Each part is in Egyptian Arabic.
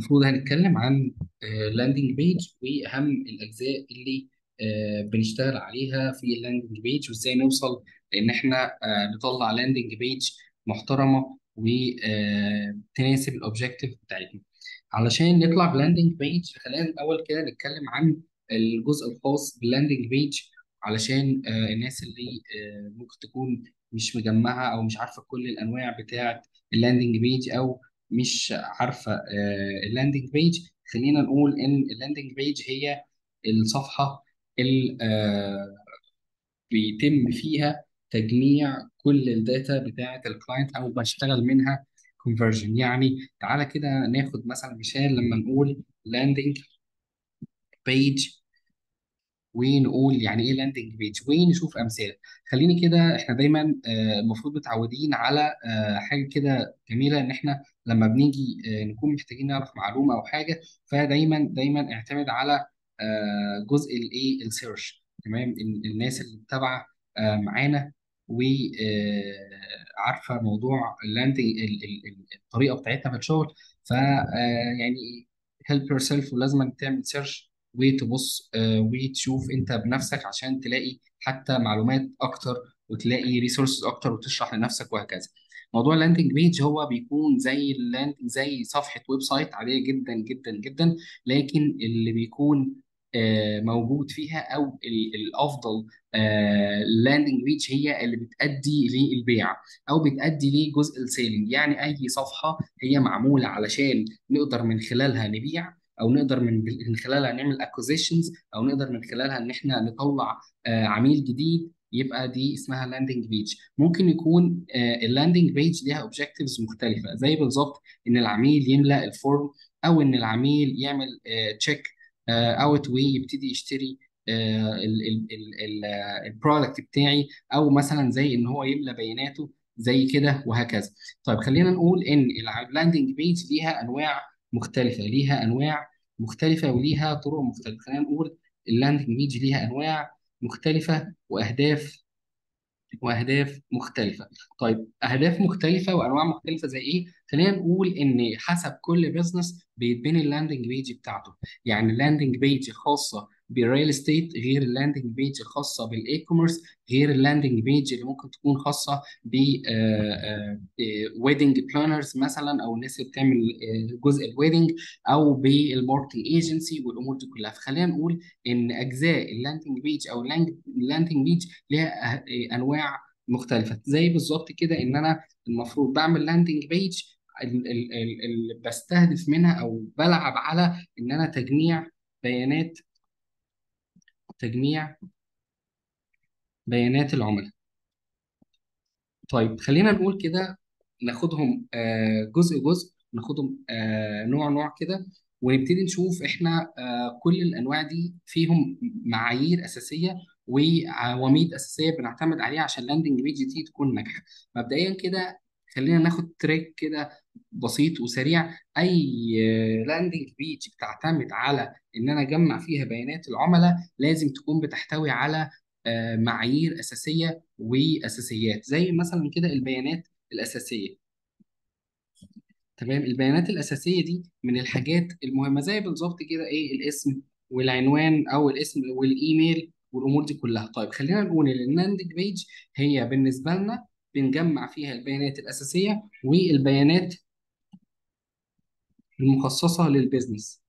المفروض هنتكلم عن لاندنج بيج واهم الاجزاء اللي آه، بنشتغل عليها في اللاندنج بيج وازاي نوصل لان احنا آه، نطلع لاندنج بيج محترمه وتناسب الاوبجيكتيف بتاعتنا علشان نطلع بلاندنج بيج خلينا الاول كده نتكلم عن الجزء الخاص باللاندنج بيج علشان آه، الناس اللي ممكن تكون مش مجمعه او مش عارفه كل الانواع بتاعه اللاندنج بيج او مش عارفه اللاندنج بيج خلينا نقول ان اللاندنج بيج هي الصفحه اللي بيتم فيها تجميع كل الداتا بتاعه الكلاينت او بشتغل منها كونفرجن يعني تعالى كده ناخد مثلا مثال لما نقول لاندنج بيج ونقول يعني ايه لاندنج بيج ونشوف امثله خليني كده احنا دايما آه، المفروض متعودين على آه، حاجه كده جميله ان احنا لما بنيجي آه، نكون محتاجين نعرف معلومه او حاجه فدايما دايما اعتمد على جزء الايه السيرش تمام ال- الناس اللي متابعه معانا وعارفه موضوع اللاندنج الطريقه بتاعتنا في الشغل ف يعني هيلب يور سيلف ولازم تعمل سيرش وتبص آه، وتشوف انت بنفسك عشان تلاقي حتى معلومات اكتر وتلاقي ريسورسز اكتر وتشرح لنفسك وهكذا موضوع اللاندنج بيج هو بيكون زي اللاندنج زي صفحه ويب سايت عاديه جدا جدا جدا لكن اللي بيكون آه، موجود فيها او ال- الافضل اللاندنج بيج هي اللي بتأدي للبيع او بتأدي لجزء السيلينج يعني اي صفحه هي معموله علشان نقدر من خلالها نبيع او نقدر من من خلالها نعمل اكوزيشنز او نقدر من خلالها ان احنا نطلع آه، عميل جديد يبقى دي اسمها لاندنج بيج ممكن يكون اللاندنج بيج ليها اوبجكتيفز مختلفه زي بالظبط ان العميل يملأ الفورم او ان العميل يعمل تشيك اوت ويبتدي يشتري البرودكت بتاعي او مثلا زي ان هو يملى بياناته زي كده وهكذا طيب خلينا نقول ان اللاندنج بيج ليها انواع مختلفه ليها انواع مختلفه وليها طرق مختلفه خلينا نقول اللاندنج بيج ليها انواع مختلفه واهداف واهداف مختلفه طيب اهداف مختلفه وانواع مختلفه زي ايه خلينا نقول ان حسب كل بزنس بيتبني اللاندنج بيج بتاعته يعني اللاندنج بيج خاصه بالريل استيت غير اللاندنج بيج الخاصه بالاي كوميرس غير اللاندنج بيج اللي ممكن تكون خاصه ب ويدنج بلانرز مثلا او الناس اللي بتعمل آه، جزء الويدنج او بالماركتنج ايجنسي والامور دي كلها فخلينا نقول ان اجزاء اللاندنج بيج او اللاندنج بيج ليها أه- انواع مختلفه زي بالظبط كده ان انا المفروض بعمل لاندنج بيج اللي بستهدف منها او بلعب على ان انا تجميع بيانات تجميع بيانات العملاء طيب خلينا نقول كده ناخدهم آه، جزء جزء ناخدهم آه، نوع نوع كده ونبتدي نشوف احنا آه، كل الانواع دي فيهم معايير اساسيه وعواميد اساسيه بنعتمد عليها عشان لاندنج بيج دي تكون ناجحه مبدئيا كده خلينا ناخد تريك كده بسيط وسريع اي لاندنج بيج بتعتمد على ان انا اجمع فيها بيانات العملاء لازم تكون بتحتوي على آه، معايير اساسيه واساسيات زي مثلا كده البيانات الاساسيه تمام البيانات الاساسيه دي من الحاجات المهمه زي بالظبط كده ايه الاسم والعنوان او الاسم والايميل والامور دي كلها طيب خلينا نقول ان اللاندنج بيج هي بالنسبه لنا بنجمع فيها البيانات الاساسيه والبيانات المخصصه للبيزنس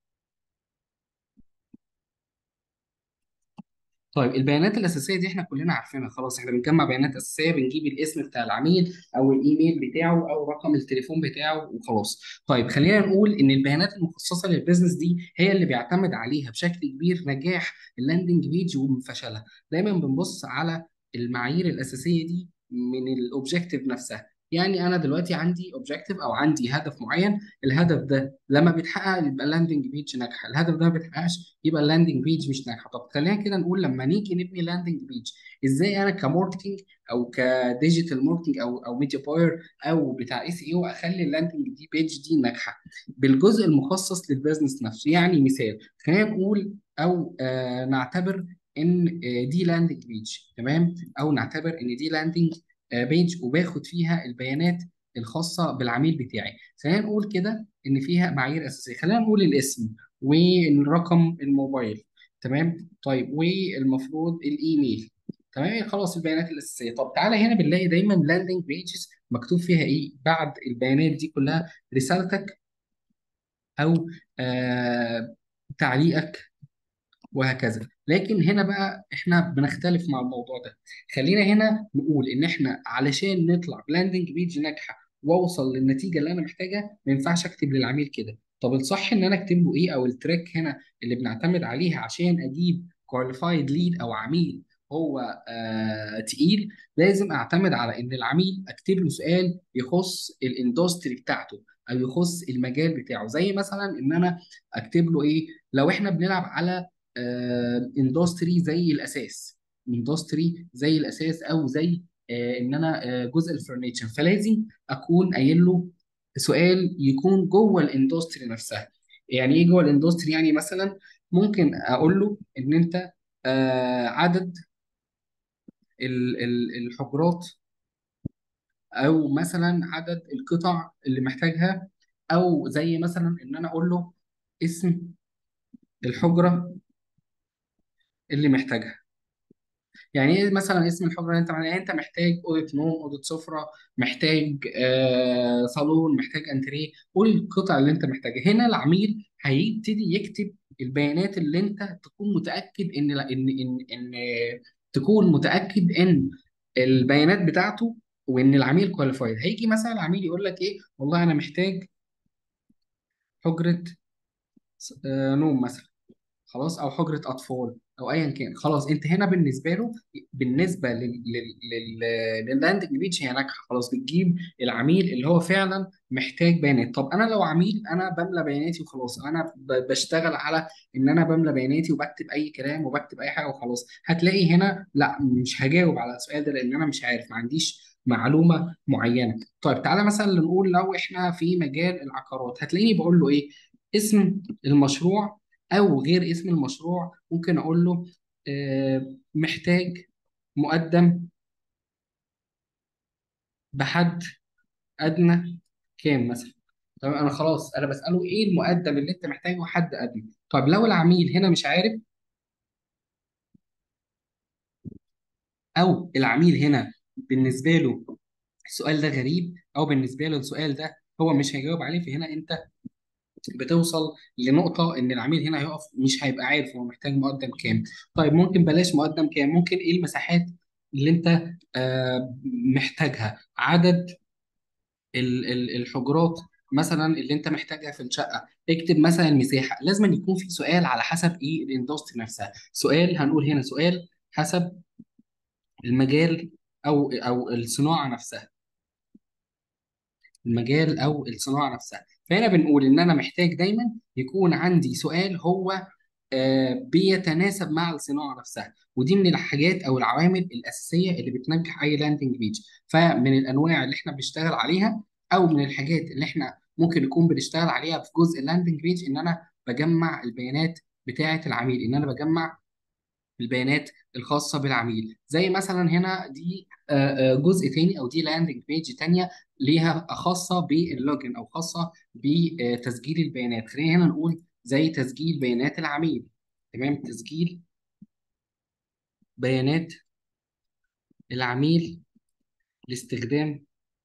طيب البيانات الاساسيه دي احنا كلنا عارفينها خلاص احنا بنجمع بيانات اساسيه بنجيب الاسم بتاع العميل او الايميل بتاعه او رقم التليفون بتاعه وخلاص طيب خلينا نقول ان البيانات المخصصه للبيزنس دي هي اللي بيعتمد عليها بشكل كبير نجاح اللاندنج بيج وفشلها دايما بنبص على المعايير الاساسيه دي من الاوبجيكتيف نفسها يعني انا دلوقتي عندي اوبجيكتيف او عندي هدف معين الهدف ده لما بيتحقق يبقى اللاندنج بيج ناجحه الهدف ده ما بيتحققش يبقى اللاندنج بيج مش ناجحه طب خلينا كده نقول لما نيجي نبني لاندنج بيج ازاي انا كماركتنج او كديجيتال ماركتنج او او ميديا باير او بتاع اي سي او اخلي اللاندنج دي بيج دي ناجحه بالجزء المخصص للبيزنس نفسه يعني مثال خلينا نقول او آه نعتبر ان آه دي لاندنج بيج تمام او نعتبر ان دي لاندنج بيج وباخد فيها البيانات الخاصه بالعميل بتاعي خلينا نقول كده ان فيها معايير اساسيه خلينا نقول الاسم والرقم الموبايل تمام طيب والمفروض الايميل تمام خلاص البيانات الاساسيه طب تعالى هنا بنلاقي دايما لاندنج بيجز مكتوب فيها ايه بعد البيانات دي كلها رسالتك او آه تعليقك وهكذا لكن هنا بقى احنا بنختلف مع الموضوع ده خلينا هنا نقول ان احنا علشان نطلع بلاندنج بيج ناجحه واوصل للنتيجه اللي انا محتاجها ما ينفعش اكتب للعميل كده طب الصح ان انا اكتب له ايه او التريك هنا اللي بنعتمد عليها عشان اجيب كواليفايد ليد او عميل هو آه تقيل لازم اعتمد على ان العميل اكتب له سؤال يخص الاندستري بتاعته او يخص المجال بتاعه زي مثلا ان انا اكتب له ايه لو احنا بنلعب على اندستري زي الاساس اندستري زي الاساس او زي آه، ان انا آه، جزء الفرنيتشر فلازم اكون قايل له سؤال يكون جوه الاندستري نفسها يعني ايه جوه الاندستري يعني مثلا ممكن اقول له ان انت آه، عدد ال- ال- الحجرات او مثلا عدد القطع اللي محتاجها او زي مثلا ان انا اقول له اسم الحجره اللي محتاجها يعني ايه مثلا اسم الحجره اللي انت يعني انت محتاج اوضه نوم اوضه سفره محتاج آه صالون محتاج انتريه قول القطع اللي انت محتاجها هنا العميل هيبتدي يكتب البيانات اللي انت تكون متاكد ان ان ان ان تكون متاكد ان البيانات بتاعته وان العميل كواليفايد هيجي مثلا العميل يقول لك ايه والله انا محتاج حجره آه نوم مثلا خلاص او حجره اطفال او ايا كان خلاص انت هنا بالنسبه له بالنسبه لل لل لل لللاندنج بيج هي ناجحه خلاص بتجيب العميل اللي هو فعلا محتاج بيانات طب انا لو عميل انا بملى بياناتي وخلاص انا ب- بشتغل على ان انا بملى بياناتي وبكتب اي كلام وبكتب اي حاجه وخلاص هتلاقي هنا لا مش هجاوب على السؤال ده لان انا مش عارف ما عنديش معلومه معينه طيب تعالى مثلا نقول لو احنا في مجال العقارات هتلاقيني بقول له ايه اسم المشروع او غير اسم المشروع ممكن اقول له آه، محتاج مقدم بحد ادنى كام مثلا طب انا خلاص انا بساله ايه المقدم اللي انت محتاجه حد ادنى طب لو العميل هنا مش عارف او العميل هنا بالنسبه له السؤال ده غريب او بالنسبه له السؤال ده هو مش هيجاوب عليه فهنا انت بتوصل لنقطة إن العميل هنا هيقف مش هيبقى عارف هو محتاج مقدم كام. طيب ممكن بلاش مقدم كام، ممكن إيه المساحات اللي أنت آه، محتاجها؟ عدد ال- ال- الحجرات مثلا اللي أنت محتاجها في الشقة، اكتب مثلا المساحة، لازم أن يكون في سؤال على حسب إيه الاندستري نفسها. سؤال هنقول هنا سؤال حسب المجال أو أو الصناعة نفسها. المجال او الصناعه نفسها فهنا بنقول ان انا محتاج دايما يكون عندي سؤال هو آه، بيتناسب مع الصناعه نفسها ودي من الحاجات او العوامل الاساسيه اللي بتنجح اي لاندنج بيج فمن الانواع اللي احنا بنشتغل عليها او من الحاجات اللي احنا ممكن نكون بنشتغل عليها في جزء اللاندنج بيج ان انا بجمع البيانات بتاعه العميل ان انا بجمع البيانات الخاصة بالعميل زي مثلا هنا دي آه، آه، جزء تاني أو دي لاندنج بيج تانية ليها خاصة باللوجن أو خاصة بتسجيل البيانات خلينا هنا نقول زي تسجيل بيانات العميل تمام تسجيل بيانات العميل لاستخدام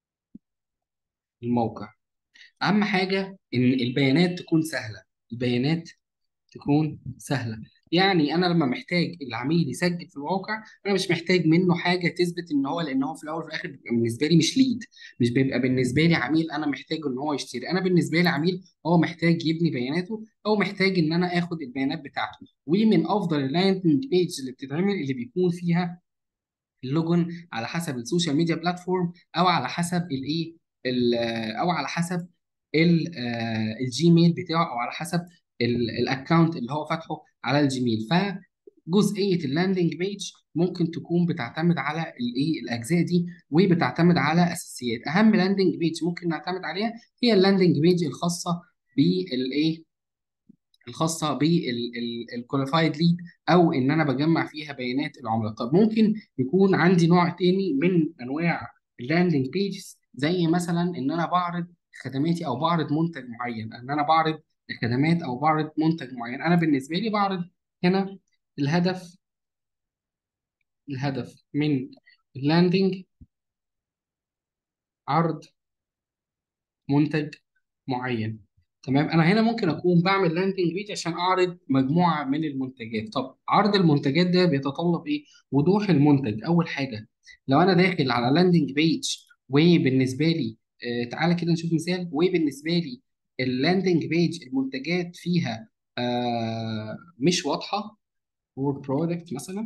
الموقع أهم حاجة إن البيانات تكون سهلة البيانات تكون سهله يعني انا لما محتاج العميل يسجل في الموقع انا مش محتاج منه حاجه تثبت ان هو لان هو في الاول وفي الاخر بيبقى بالنسبه لي مش ليد مش بيبقى بالنسبه لي عميل انا محتاج ان هو يشتري انا بالنسبه لي عميل هو محتاج يبني بياناته او محتاج ان انا اخد البيانات بتاعته ومن افضل اللاندنج بيج اللي بتتعمل اللي بيكون فيها اللوجن على حسب السوشيال ميديا بلاتفورم او على حسب الايه ال- او على حسب ال- آه، الجيميل بتاعه او على حسب الاكونت اللي هو فاتحه على الجيميل فجزئيه اللاندنج بيج ممكن تكون بتعتمد على الايه الاجزاء دي وبتعتمد على اساسيات اهم لاندنج بيج ممكن نعتمد عليها هي اللاندنج بيج الخاصه بالايه الخاصه بالكواليفايد ليد او ان انا بجمع فيها بيانات العملاء طب ممكن يكون عندي نوع تاني من انواع اللاندنج بيجز زي مثلا ان انا بعرض خدماتي او بعرض منتج معين ان انا بعرض خدمات او بعرض منتج معين انا بالنسبه لي بعرض هنا الهدف الهدف من اللاندنج عرض منتج معين تمام انا هنا ممكن اكون بعمل لاندنج بيج عشان اعرض مجموعه من المنتجات طب عرض المنتجات ده بيتطلب ايه وضوح المنتج اول حاجه لو انا داخل على لاندنج بيج وبالنسبه لي آه تعالى كده نشوف مثال وبالنسبه لي اللاندنج بيج المنتجات فيها آه مش واضحه وورد برودكت مثلا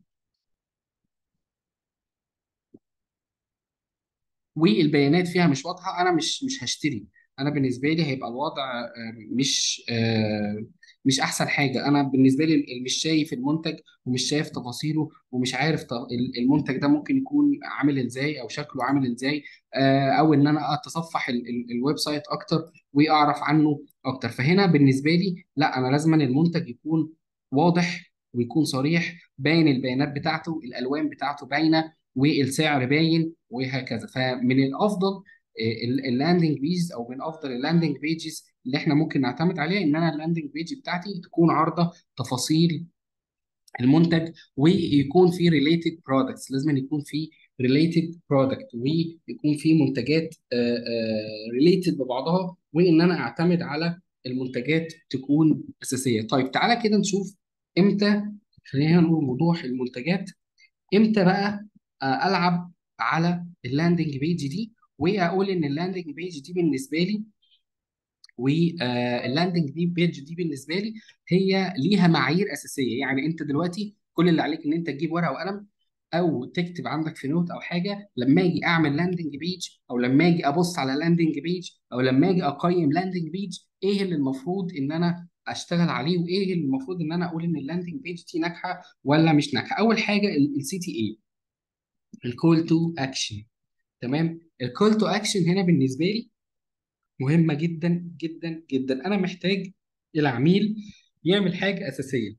والبيانات فيها مش واضحه انا مش مش هشتري انا بالنسبه لي هيبقى الوضع آه، مش آه، مش احسن حاجه انا بالنسبه لي ال- مش شايف المنتج ومش شايف تفاصيله ومش عارف ت- ال- المنتج ده ممكن يكون عامل ازاي او شكله عامل ازاي آه، او ان انا اتصفح ال- ال- الويب سايت اكتر واعرف عنه اكتر فهنا بالنسبه لي لا انا لازم المنتج يكون واضح ويكون صريح باين البيانات بتاعته الالوان بتاعته باينه والسعر باين وهكذا فمن الافضل اللاندنج بيجز او من افضل اللاندنج بيجز اللي احنا ممكن نعتمد عليها ان انا اللاندنج بيج بتاعتي تكون عارضه تفاصيل المنتج ويكون في ريليتد برودكتس لازم يكون في ريليتد برودكت ويكون في منتجات ريليتد ببعضها وان انا اعتمد على المنتجات تكون اساسيه طيب تعالى كده نشوف امتى خلينا نقول وضوح المنتجات امتى بقى آه، العب على اللاندنج بيج دي واقول ان اللاندنج بيج دي بالنسبه لي واللاندنج دي بيج دي بالنسبه لي هي ليها معايير اساسيه يعني انت دلوقتي كل اللي عليك ان انت تجيب ورقه وقلم او تكتب عندك في نوت او حاجه لما اجي اعمل لاندنج بيج او لما اجي ابص على لاندنج بيج او لما اجي اقيم لاندنج بيج ايه اللي المفروض ان انا اشتغل عليه وايه اللي المفروض ان انا اقول ان اللاندنج بيج دي ناجحه ولا مش ناجحه اول حاجه السي تي اي الكول تو اكشن تمام الكول تو اكشن هنا بالنسبه لي مهمه جدا جدا جدا انا محتاج العميل يعمل حاجه اساسيه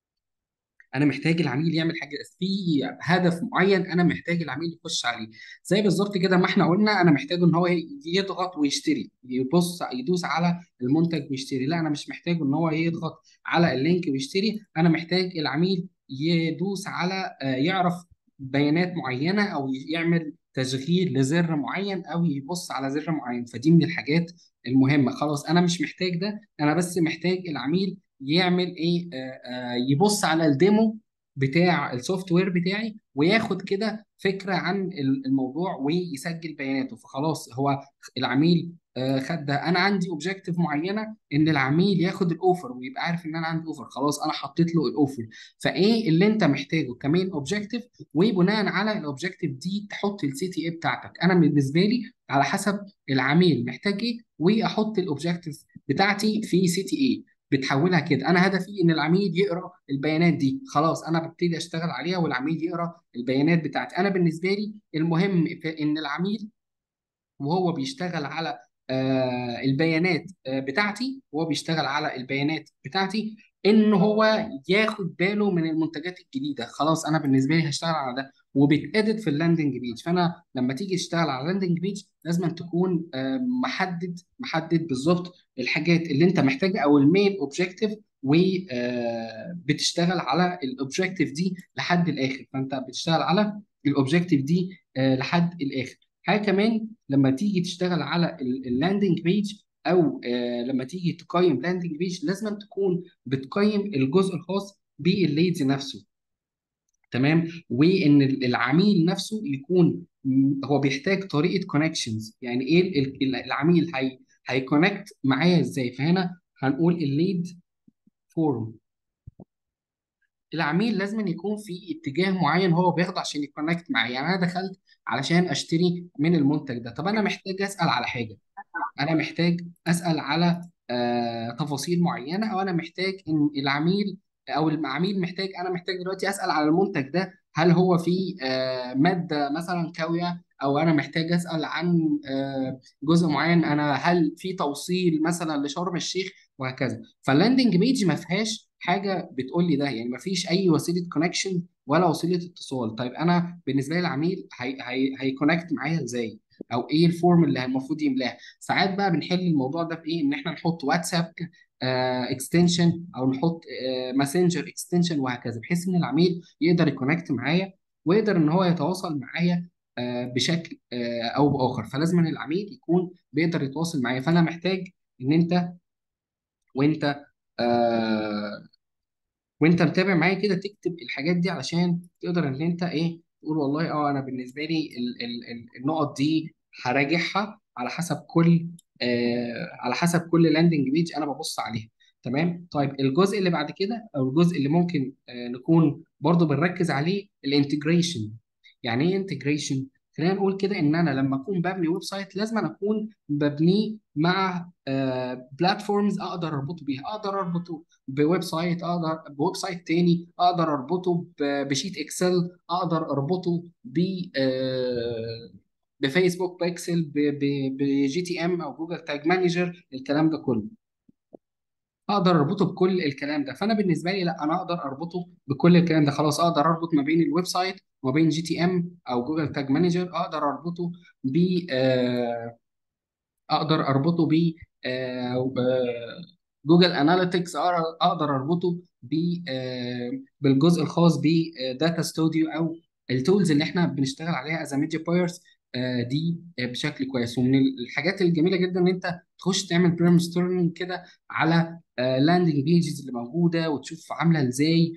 انا محتاج العميل يعمل حاجه في هدف معين انا محتاج العميل يخش عليه زي بالظبط كده ما احنا قلنا انا محتاج ان هو يضغط ويشتري يبص يدوس على المنتج ويشتري لا انا مش محتاج ان هو يضغط على اللينك ويشتري انا محتاج العميل يدوس على آه، يعرف بيانات معينه او يعمل تشغيل لزر معين او يبص على زر معين فدي من الحاجات المهمه خلاص انا مش محتاج ده انا بس محتاج العميل يعمل ايه آه، آه، يبص على الديمو بتاع السوفت وير بتاعي وياخد كده فكره عن ال- الموضوع ويسجل بياناته فخلاص هو العميل آه، خد ده انا عندي اوبجيكتيف معينه ان العميل ياخد الاوفر ويبقى عارف ان انا عندي اوفر خلاص انا حطيت له الاوفر فايه اللي انت محتاجه كمان اوبجيكتيف وبناء على الاوبجيكتيف دي تحط السي تي اي بتاعتك انا بالنسبه لي على حسب العميل محتاج ايه واحط الاوبجيكتيف بتاعتي في سي تي اي بتحولها كده انا هدفي ان العميل يقرا البيانات دي خلاص انا ببتدي اشتغل عليها والعميل يقرا البيانات بتاعتي انا بالنسبه لي المهم في ان العميل وهو بيشتغل على آه، البيانات آه، بتاعتي وهو بيشتغل على البيانات بتاعتي ان هو ياخد باله من المنتجات الجديده خلاص انا بالنسبه لي هشتغل على ده وبيتأدت في اللاندنج بيج فانا لما تيجي تشتغل على اللاندنج بيج لازم تكون آه، محدد محدد بالظبط الحاجات اللي انت محتاجها او المين اوبجيكتيف وبتشتغل على الاوبجيكتيف دي لحد الاخر فانت بتشتغل على الاوبجيكتيف دي آه، لحد الاخر حاجه كمان لما تيجي تشتغل على اللاندنج بيج او آه لما تيجي تقيم لاندنج بيج لازم تكون بتقيم الجزء الخاص بالليدز نفسه تمام وان العميل نفسه يكون م- هو بيحتاج طريقه كونكشنز يعني ايه ال- ال- العميل هي هيكونكت معايا ازاي فهنا هنقول الليد فورم العميل لازم يكون في اتجاه معين هو بياخده عشان يكونكت معايا يعني انا دخلت علشان اشتري من المنتج ده طب انا محتاج اسال على حاجه انا محتاج اسال على آه، تفاصيل معينه او انا محتاج ان العميل او العميل محتاج انا محتاج دلوقتي اسال على المنتج ده هل هو فيه آه، ماده مثلا كاويه او انا محتاج اسال عن آه، جزء معين انا هل في توصيل مثلا لشرم الشيخ وهكذا فاللاندنج بيج ما فيهاش حاجه بتقول لي ده يعني ما فيش اي وسيله كونكشن ولا وسيله اتصال طيب انا بالنسبه لي العميل هي هي هيكونكت معايا ازاي او ايه الفورم اللي المفروض يملاها ساعات بقى بنحل الموضوع ده في ايه ان احنا نحط واتساب اكستنشن او نحط ماسنجر اكستنشن وهكذا بحيث ان العميل يقدر يكونكت معايا ويقدر ان هو يتواصل معايا آه، بشكل آه، او باخر فلازم ان العميل يكون بيقدر يتواصل معايا فانا محتاج ان انت وانت آه، وانت متابع معايا كده تكتب الحاجات دي علشان تقدر ان انت ايه تقول والله اه انا بالنسبه لي ال ال ال النقط دي هراجعها على حسب كل آه على حسب كل لاندنج بيج انا ببص عليها تمام طيب الجزء اللي بعد كده او الجزء اللي ممكن آه نكون برضو بنركز عليه الانتجريشن يعني ايه انتجريشن خلينا نقول كده ان انا لما اكون ببني ويب سايت لازم أنا اكون ببنيه مع بلاتفورمز اقدر اربطه بيها اقدر اربطه بويب سايت اقدر بويب سايت تاني اقدر اربطه ب- بشيت اكسل اقدر اربطه ب آه، بفيسبوك بيكسل بجي تي ام او جوجل تاج مانجر الكلام ده كله اقدر اربطه بكل الكلام ده فانا بالنسبه لي لا انا اقدر اربطه بكل الكلام ده خلاص اقدر اربط ما بين الويب سايت وما بين جي تي ام او جوجل تاج مانجر اقدر اربطه ب آه، اقدر اربطه ب آه، آه، جوجل اناليتكس اقدر اربطه ب آه، بالجزء الخاص بداتا ستوديو او التولز اللي احنا بنشتغل عليها از ميديا بايرز دي آه، بشكل كويس ومن الحاجات الجميله جدا ان انت تخش تعمل بريم ستورمنج كده على لاندنج بيجز اللي موجوده وتشوف عامله ازاي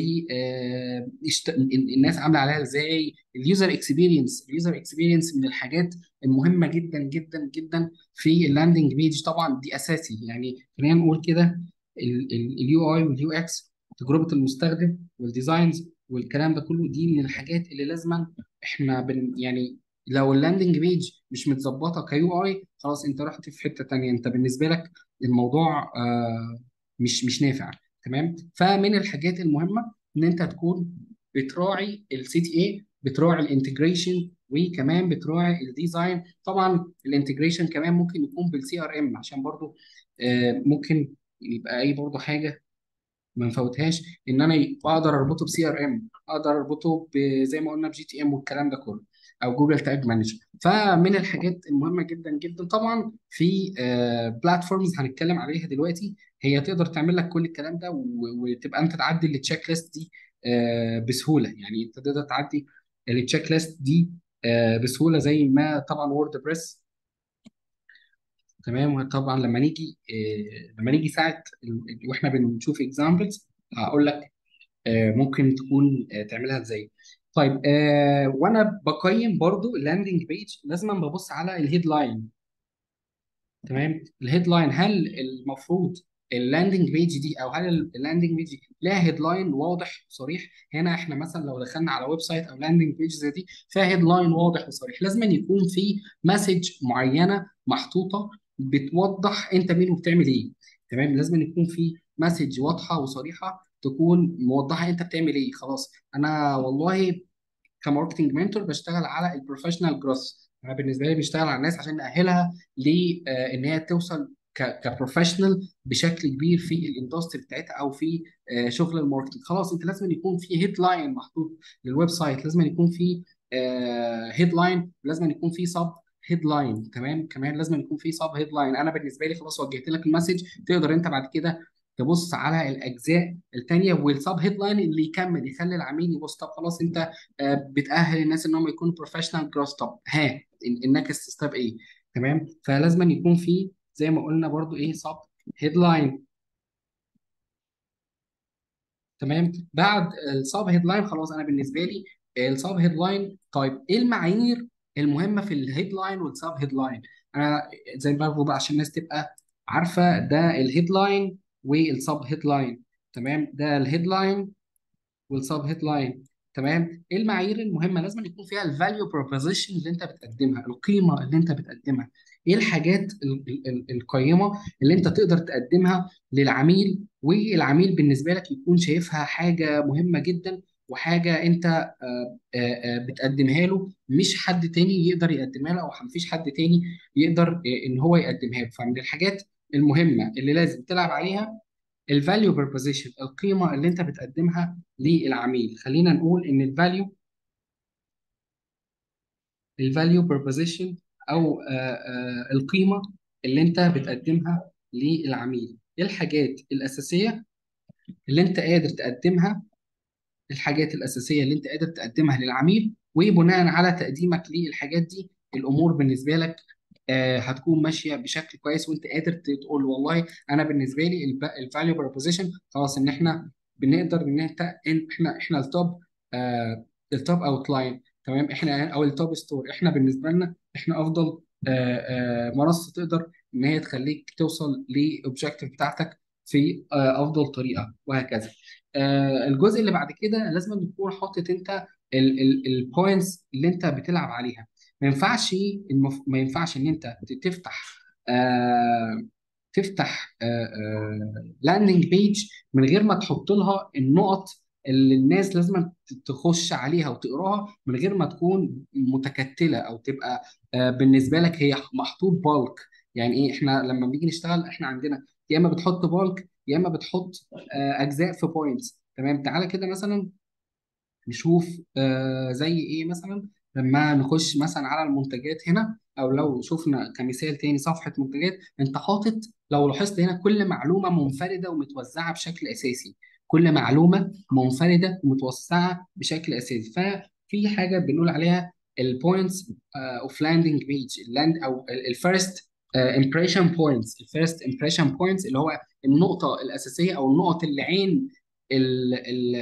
والناس عامله عليها ازاي اليوزر اكسبيرينس اليوزر اكسبيرينس من الحاجات المهمه جدا جدا جدا في اللاندنج بيج طبعا دي اساسي يعني خلينا نقول كده اليو اي واليو اكس تجربه المستخدم والديزاينز والكلام ده كله دي من الحاجات اللي لازما احنا بن يعني لو اللاندنج بيج مش متظبطه كيو اي خلاص انت رحت في حته تانيه انت بالنسبه لك الموضوع آه مش مش نافع تمام فمن الحاجات المهمه ان انت تكون بتراعي السي تي اي بتراعي الانتجريشن وكمان بتراعي الديزاين طبعا الانتجريشن كمان ممكن يكون بالسي ار ام عشان برضو آه، ممكن يبقى اي برضو حاجه ما نفوتهاش ان انا يبقى اقدر اربطه بسي ار ام اقدر اربطه ب- زي ما قلنا بجي تي ام والكلام ده كله او جوجل تاج مانجر فمن الحاجات المهمه جدا جدا طبعا في بلاتفورمز هنتكلم عليها دلوقتي هي تقدر تعمل لك كل الكلام ده و- وتبقى انت تعدي التشيك ليست دي آه، بسهوله يعني انت تقدر تعدي التشيك ليست دي آه، بسهوله زي ما طبعا وورد بريس تمام وطبعا لما نيجي آه، لما نيجي ساعه ال- واحنا بنشوف اكزامبلز هقول لك آه، ممكن تكون آه، تعملها ازاي طيب آه، وانا بقيم برضو اللاندنج بيج لازم ببص على الهيد لاين تمام الهيد لاين هل المفروض اللاندنج بيج دي او هل اللاندنج بيج دي لها هيد لاين واضح وصريح هنا احنا مثلا لو دخلنا على ويب سايت او لاندنج بيج زي دي فيها هيد لاين واضح وصريح لازم أن يكون في مسج معينه محطوطه بتوضح انت مين وبتعمل ايه تمام لازم أن يكون في مسج واضحه وصريحه تكون موضحه انت بتعمل ايه خلاص انا والله كماركتنج منتور بشتغل على البروفيشنال جروث انا بالنسبه لي بشتغل على الناس عشان ناهلها لان هي توصل كبروفيشنال بشكل كبير في الاندستري بتاعتها او في آه، شغل الماركتنج خلاص انت لازم يكون في هيد لاين محطوط للويب سايت لازم يكون في هيد لاين لازم يكون في سب هيد لاين تمام كمان لازم يكون في سب هيد لاين انا بالنسبه لي خلاص وجهت لك المسج تقدر انت بعد كده تبص على الاجزاء الثانيه والسب هيد لاين اللي يكمل يخلي العميل يبص طب خلاص انت آه، بتأهل الناس ان هم يكونوا بروفيشنال جروس طب ها النكست ستيب ايه تمام فلازم أن يكون في زي ما قلنا برضو ايه سب هيدلاين تمام بعد السب هيدلاين خلاص انا بالنسبه لي السب هيدلاين طيب ايه المعايير المهمه في الهيدلاين والسب هيدلاين انا زي ما بقول بقى عشان الناس تبقى عارفه ده الهيدلاين والسب هيدلاين تمام ده الهيدلاين والسب هيد لاين تمام ايه المعايير المهمه لازم يكون فيها الفاليو بروبوزيشن اللي انت بتقدمها القيمه اللي انت بتقدمها ايه الحاجات ال- ال- ال- القيمه اللي انت تقدر تقدمها للعميل والعميل بالنسبه لك يكون شايفها حاجه مهمه جدا وحاجه انت آه، آه، آه، بتقدمها له مش حد تاني يقدر يقدمها له او مفيش حد تاني يقدر آه، ان هو يقدمها له فمن الحاجات المهمه اللي لازم تلعب عليها الفاليو بروبوزيشن القيمه اللي انت بتقدمها للعميل خلينا نقول ان الفاليو الفاليو بروبوزيشن او آه، آه، القيمه اللي انت بتقدمها للعميل ايه الحاجات الاساسيه اللي انت قادر تقدمها الحاجات الأساسية اللي أنت قادر تقدمها للعميل وبناء على تقديمك للحاجات دي الأمور بالنسبة لك آه، هتكون ماشية بشكل كويس وأنت قادر ت- تقول والله أنا بالنسبة لي الفاليو بروبوزيشن خلاص إن إحنا بنقدر إن أنت إن إحنا إحنا التوب آه، التوب أوت لاين تمام إحنا أو التوب ستور إحنا بالنسبة لنا إحنا أفضل آه، آه، منصة تقدر إن هي تخليك توصل للأوبجيكتيف بتاعتك في آه، أفضل طريقة وهكذا. آه، الجزء اللي بعد كده لازم تكون حاطط انت البوينتس اللي انت بتلعب عليها ما ينفعش المف... ما ينفعش ان انت ت- تفتح آه تفتح لاندنج بيج من غير ما تحط لها النقط اللي الناس لازم ت- تخش عليها وتقراها من غير ما تكون متكتله او تبقى آه بالنسبه لك هي محطوط بالك يعني ايه احنا لما بنيجي نشتغل احنا عندنا يا اما بتحط بالك يا اما بتحط آه اجزاء في بوينتس تمام تعالى كده مثلا نشوف آه زي ايه مثلا لما نخش مثلا على المنتجات هنا او لو شفنا كمثال تاني صفحة منتجات انت حاطط لو لاحظت هنا كل معلومة منفردة ومتوزعة بشكل اساسي كل معلومة منفردة ومتوزعة بشكل اساسي ففي حاجة بنقول عليها البوينتس اوف لاندنج بيج اللاند او الفيرست امبريشن بوينتس الفيرست امبريشن بوينتس اللي هو النقطة الأساسية أو النقط اللي عين ال ال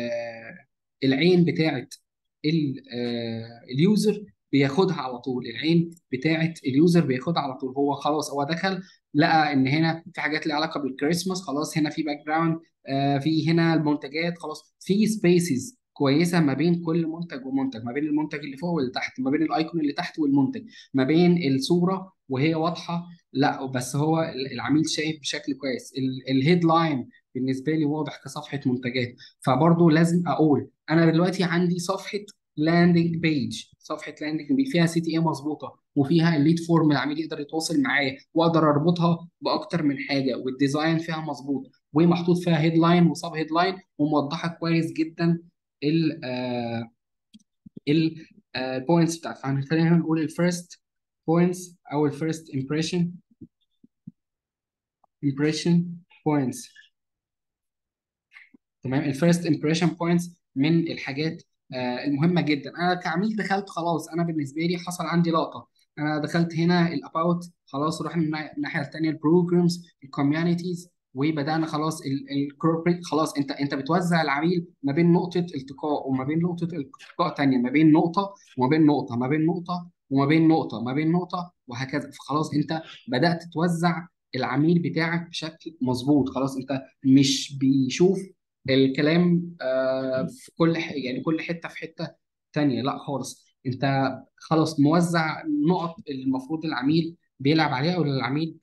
العين بتاعت ال- آه، اليوزر بياخدها على طول العين بتاعت اليوزر بياخدها على طول هو خلاص هو دخل لقى ان هنا في حاجات ليها علاقه بالكريسماس خلاص هنا في باك جراوند آه في هنا المنتجات خلاص في سبيسز كويسه ما بين كل منتج ومنتج ما بين المنتج اللي فوق واللي تحت ما بين الايكون اللي تحت والمنتج ما بين الصوره وهي واضحه لا بس هو العميل شايف بشكل كويس الهيدلاين بالنسبه لي واضح كصفحه منتجات فبرضه لازم اقول انا دلوقتي عندي صفحه لاندنج بيج صفحه لاندنج بيج فيها سي تي اي مظبوطه وفيها الليد فورم العميل يقدر يتواصل معايا واقدر اربطها باكتر من حاجه والديزاين فيها مظبوط ومحطوط فيها هيدلاين وسب هيدلاين وموضحه كويس جدا ال البوينتس بتاعت فخلينا نقول الفيرست بوينتس او الفيرست امبريشن امبريشن بوينتس تمام الفيرست امبريشن بوينتس من الحاجات آه، المهمه جدا انا كعميل دخلت خلاص انا بالنسبه لي حصل عندي لقطه انا دخلت هنا الاباوت خلاص رحنا النا- الناحيه الثانيه البروجرامز الكوميونيتيز وبدانا خلاص الكوربريت خلاص انت انت بتوزع العميل ما بين نقطه التقاء وما بين نقطه التقاء ثانيه ما بين نقطه وما بين نقطه ما بين نقطه وما بين نقطه ما بين نقطه وهكذا فخلاص انت بدات توزع العميل بتاعك بشكل مظبوط خلاص انت مش بيشوف الكلام آه، في كل ح... يعني كل حته في حته تانية لا خالص انت خلاص موزع نقط اللي المفروض العميل بيلعب عليها او اللي العميل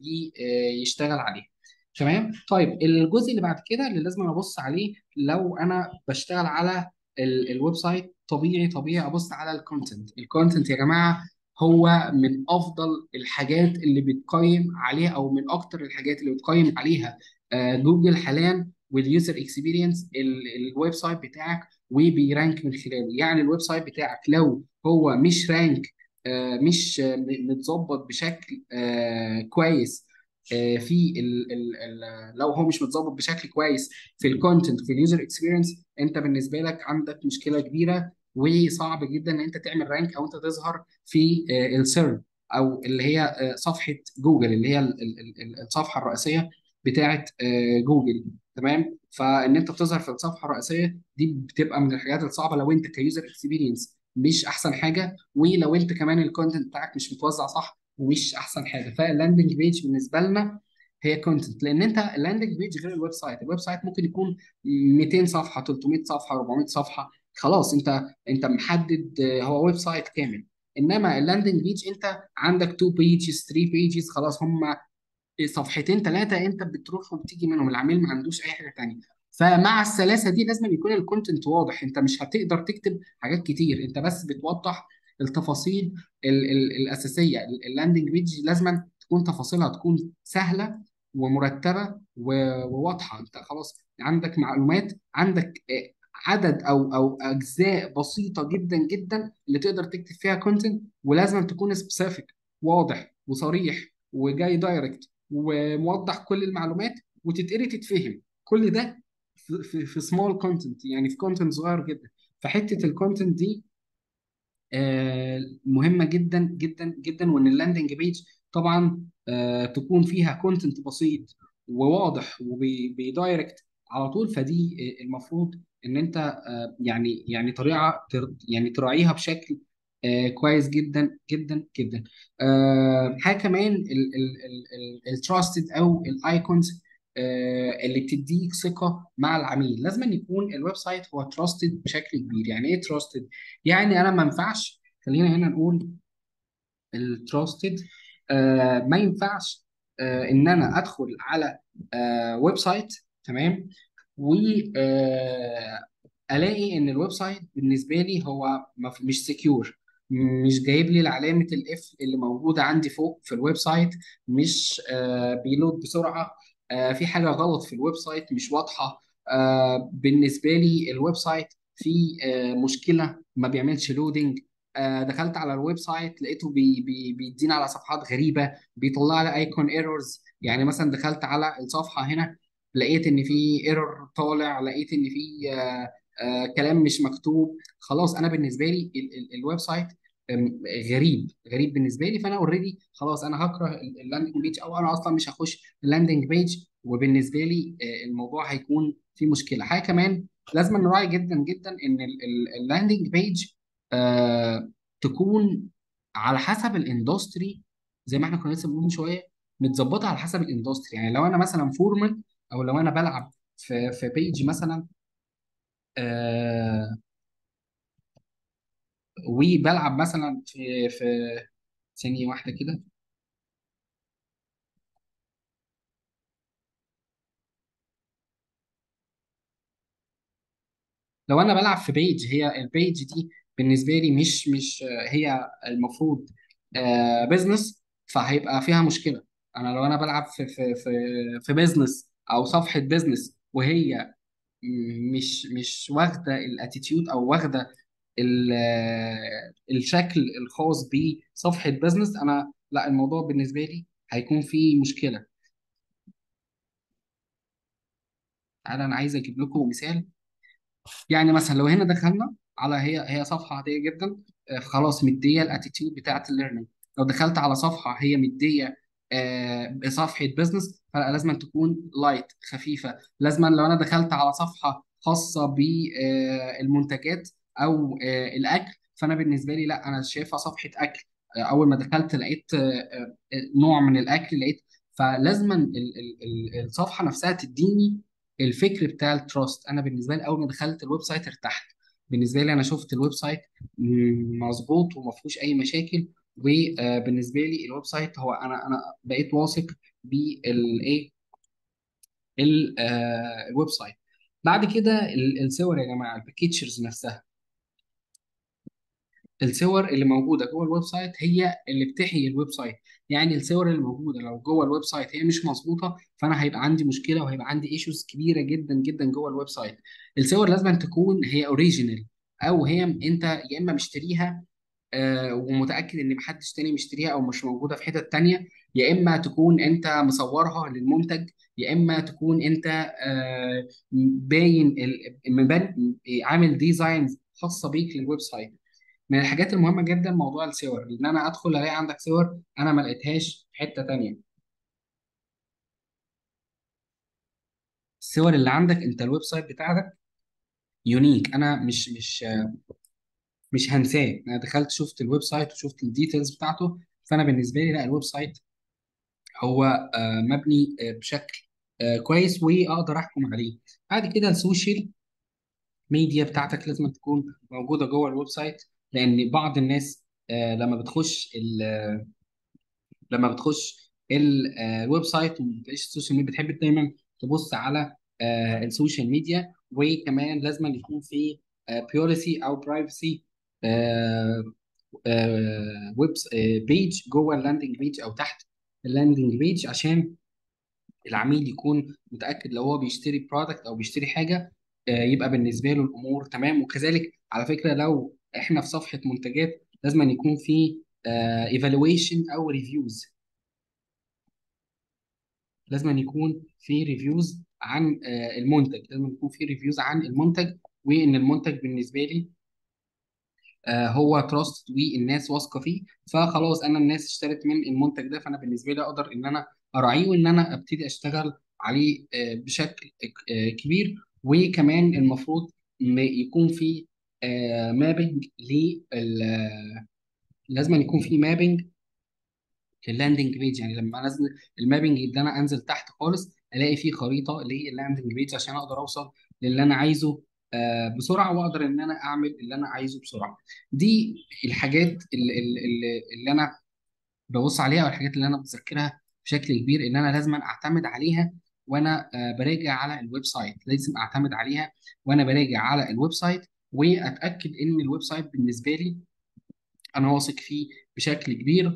بيشتغل عليها تمام طيب الجزء اللي بعد كده اللي لازم أنا ابص عليه لو انا بشتغل على ال- الويب سايت طبيعي طبيعي ابص على الكونتنت الكونتنت يا جماعه هو من افضل الحاجات اللي بتقيم عليها او من اكتر الحاجات اللي بتقيم عليها آه، جوجل حاليا واليوزر اكسبيرينس الويب سايت بتاعك وبيرانك من خلاله يعني الويب سايت بتاعك لو هو مش رانك آه، مش آه، م- متظبط بشكل آه، كويس آه، في ال ال ال لو هو مش متظبط بشكل كويس في الكونتنت في اليوزر اكسبيرينس انت بالنسبه لك عندك مشكله كبيره وصعب جدا ان انت تعمل رانك او انت تظهر في السيرف او اللي هي آه، صفحه جوجل اللي هي ال- ال- ال- الصفحه الرئيسيه بتاعه آه، جوجل تمام فان انت بتظهر في الصفحه الرئيسيه دي بتبقى من الحاجات الصعبه لو انت كيوزر اكسبيرينس مش احسن حاجه ولو انت كمان الكونتنت بتاعك مش متوزع صح ومش احسن حاجه فاللاندنج بيج بالنسبه لنا هي كونتنت لان انت اللاندنج بيج غير الويب سايت الويب سايت ممكن يكون 200 صفحه 300 صفحه 400 صفحه خلاص انت انت محدد آه، هو ويب سايت كامل انما اللاندنج بيج انت عندك 2 بيجز 3 بيجز خلاص هم صفحتين ثلاثه انت بتروح وبتيجي منهم العميل ما عندوش اي حاجه تانيه فمع السلاسه دي لازم يكون الكونتنت واضح انت مش هتقدر تكتب حاجات كتير انت بس بتوضح التفاصيل ال ال الاساسيه اللاندنج بيج لازم تكون تفاصيلها تكون سهله ومرتبه و- وواضحه انت خلاص عندك معلومات عندك آه، عدد او او اجزاء بسيطه جدا جدا اللي تقدر تكتب فيها كونتنت ولازم تكون سبيسيفيك واضح وصريح وجاي دايركت وموضح كل المعلومات وتتقري تتفهم كل ده في في, في سمول كونتنت يعني في كونتنت صغير جدا فحته الكونتنت دي آه، مهمه جدا جدا جدا وان اللاندنج بيج طبعا آه، تكون فيها كونتنت بسيط وواضح وبيدايركت على طول فدي آه، المفروض ان انت آه، يعني يعني طريقه تر- يعني تراعيها بشكل آه، كويس جدا جدا جدا آه، حاجه كمان التراستد او الايكونز اللي بتديك ثقه مع العميل لازم أن يكون الويب سايت هو تراستد بشكل كبير يعني ايه تراستد يعني انا ما ينفعش خلينا هنا نقول التراستد آه ما ينفعش آه ان انا ادخل على آه ويب سايت تمام والاقي ان الويب سايت بالنسبه لي هو ما في- مش سكيور مش جايب لي علامه الاف اللي موجوده عندي فوق في الويب سايت مش آه بيلود بسرعه آه في حاجه غلط في الويب سايت مش واضحه آه بالنسبه لي الويب سايت فيه آه مشكله ما بيعملش لودنج آه، دخلت على الويب سايت لقيته بي بي بيدينا على صفحات غريبه بيطلع لي ايكون ايرورز يعني مثلا دخلت على الصفحه هنا لقيت ان في ايرور طالع لقيت ان في آه، آه، كلام مش مكتوب خلاص انا بالنسبه لي ال- ال- الويب سايت أم، غريب غريب بالنسبه لي فانا اوريدي خلاص انا هكره ال- اللاندنج بيج او انا اصلا مش هخش اللاندنج بيج وبالنسبه لي آه، الموضوع هيكون في مشكله حاجه كمان لازم نراعي جدا جدا ان اللاندنج بيج تكون على حسب الاندستري زي ما احنا كنا لسه بنقول من شويه متظبطه على حسب الاندستري يعني لو انا مثلا فورمال او لو انا بلعب في في بيج مثلا آه وبلعب مثلا في في ثانيه واحده كده لو انا بلعب في بيج هي البيج دي بالنسبه لي مش مش آه، هي المفروض بزنس فهيبقى فيها مشكله انا لو انا بلعب في في في في بزنس او صفحه بزنس وهي مش مش واخده الاتيتيود او واخده ال- آه، الشكل الخاص بصفحه بزنس انا لا الموضوع بالنسبه لي هيكون فيه مشكله تعالى انا عايز اجيب لكم مثال يعني مثلا لو هنا دخلنا على هي هي صفحه عاديه جدا آه، خلاص مديه الاتيتيود بتاعت الليرنينج لو دخلت على صفحه هي مديه آه، صفحه بزنس فلازم تكون لايت خفيفه لازم لو انا دخلت على صفحه خاصه بالمنتجات او آه، الاكل فانا بالنسبه لي لا انا شايفها صفحه اكل آه، اول ما دخلت لقيت آه، آه، نوع من الاكل لقيت فلازما ال- ال- ال- الصفحه نفسها تديني الفكر بتاع التراست انا بالنسبه لي اول ما دخلت الويب سايت ارتحت بالنسبه لي انا شفت الويب سايت م- مظبوط وما فيهوش اي مشاكل وبالنسبه لي الويب سايت هو انا انا بقيت واثق بالايه الويب سايت بعد كده ال- الصور يا جماعه البيكتشرز نفسها الصور اللي موجوده جوه الويب سايت هي اللي بتحيي الويب سايت يعني الصور اللي موجوده لو جوه الويب سايت هي مش مظبوطه فانا هيبقى عندي مشكله وهيبقى عندي ايشوز كبيره جدا جدا جوه الويب سايت الصور لازم تكون هي اوريجينال او هي انت يا اما مشتريها آه، ومتاكد ان محدش تاني مشتريها او مش موجوده في حتت تانيه يا اما تكون انت مصورها للمنتج يا اما تكون انت آه، باين ال- مبان عامل ديزاينز خاصه بيك للويب سايت من الحاجات المهمه جدا موضوع الصور ان انا ادخل الاقي عندك صور انا ما لقيتهاش في حته تانيه الصور اللي عندك انت الويب سايت بتاعك يونيك انا مش مش مش هنساه انا دخلت شفت الويب سايت وشفت الديتيلز بتاعته فانا بالنسبه لي لا الويب سايت هو آه، مبني آه، بشكل آه، كويس واقدر احكم عليه بعد كده السوشيال ميديا بتاعتك لازم تكون موجوده جوه الويب سايت لان بعض الناس آه، لما بتخش لما بتخش ال- آه، الويب سايت وما بتلاقيش السوشيال ميديا بتحب دايما تبص على آه، السوشيال ميديا وكمان لازم يكون في بيوليسي او برايفسي ويب بيج جوه اللاندنج بيج او تحت اللاندنج بيج عشان العميل يكون متاكد لو هو بيشتري برودكت او بيشتري حاجه آه، يبقى بالنسبه له الامور تمام وكذلك على فكره لو احنا في صفحه منتجات لازم أن يكون في ايفالويشن او ريفيوز لازم أن يكون في ريفيوز عن آه، المنتج لازم يكون في ريفيوز عن المنتج وان المنتج بالنسبه لي آه، هو تراست والناس واثقه فيه فخلاص انا الناس اشترت من المنتج ده فانا بالنسبه لي اقدر ان انا اراعيه وان انا ابتدي اشتغل عليه آه، بشكل آه، كبير وكمان المفروض م- يكون في مابنج لل لازم أن يكون في مابنج لللاندنج بيج يعني لما انزل المابنج ده انا انزل تحت خالص الاقي فيه خريطه لللاندنج بيج عشان اقدر اوصل للي انا عايزه آه، بسرعه واقدر ان انا اعمل اللي انا عايزه بسرعه دي الحاجات اللي, اللي, اللي انا ببص عليها والحاجات اللي انا بذاكرها بشكل كبير ان انا لازم اعتمد عليها وانا آه، براجع على الويب سايت لازم اعتمد عليها وانا براجع على الويب سايت واتاكد ان الويب سايت بالنسبه لي انا واثق فيه بشكل كبير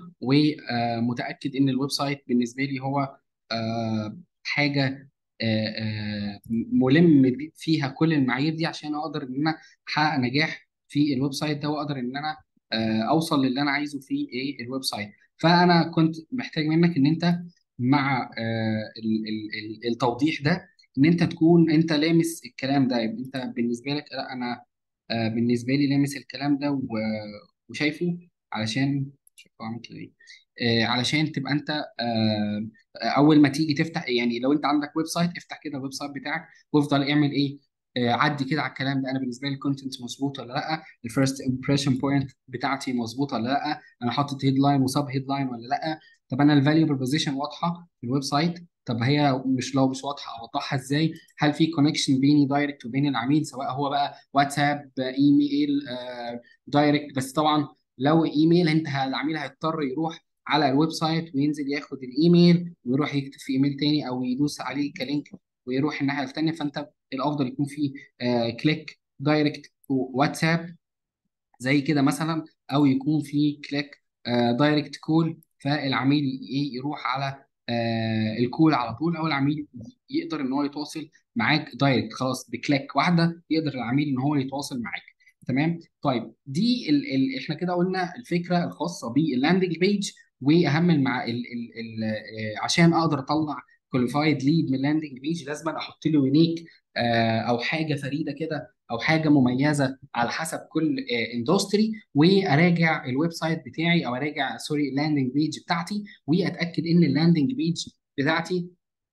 ومتاكد ان الويب سايت بالنسبه لي هو آه، حاجه آه، آه، ملم بي- فيها كل المعايير دي عشان اقدر ان انا احقق نجاح في الويب سايت ده واقدر ان انا آه، اوصل للي انا عايزه في ايه الويب سايت فانا كنت محتاج منك ان انت مع آه، ال- ال- ال- التوضيح ده ان انت تكون انت لامس الكلام ده يبقى انت بالنسبه لك لا انا آه، بالنسبه لي لامس الكلام ده و- وشايفه علشان شايفه عامل كده ايه آه، علشان تبقى انت آه، اول ما تيجي تفتح يعني لو انت عندك ويب سايت افتح كده الويب سايت بتاعك وافضل اعمل ايه آه، عدي كده على الكلام ده انا بالنسبه لي الكونتنت مظبوط ولا لا الفيرست امبريشن بوينت بتاعتي مظبوطه ولا لا انا حاطط هيدلاين وسب هيدلاين ولا لا طب انا الفاليو بروبوزيشن واضحه في الويب سايت طب هي مش لو مش واضحه اوضحها ازاي هل في كونكشن بيني دايركت وبين العميل سواء هو بقى واتساب ايميل آه، دايركت بس طبعا لو ايميل انت العميل هيضطر يروح على الويب سايت وينزل ياخد الايميل ويروح يكتب في ايميل تاني او يدوس عليه كلينك ويروح الناحيه الثانيه فانت الافضل يكون في آه كليك دايركت واتساب زي كده مثلا او يكون في كليك دايركت كول فالعميل ي- يروح على آه، الكول على طول او العميل يقدر ان هو يتواصل معاك دايركت خلاص بكليك واحده يقدر العميل ان هو يتواصل معاك تمام طيب دي ال ال احنا كده قلنا الفكره الخاصه باللاندنج بيج واهم المع ال ال ال آه، عشان اقدر اطلع كواليفايد ليد من اللاندنج بيج لازم احط له يونيك او حاجه فريده كده او حاجه مميزه على حسب كل اندستري وراجع الويب سايت بتاعي او اراجع سوري اللاندنج بيج بتاعتي واتاكد ان اللاندنج بيج بتاعتي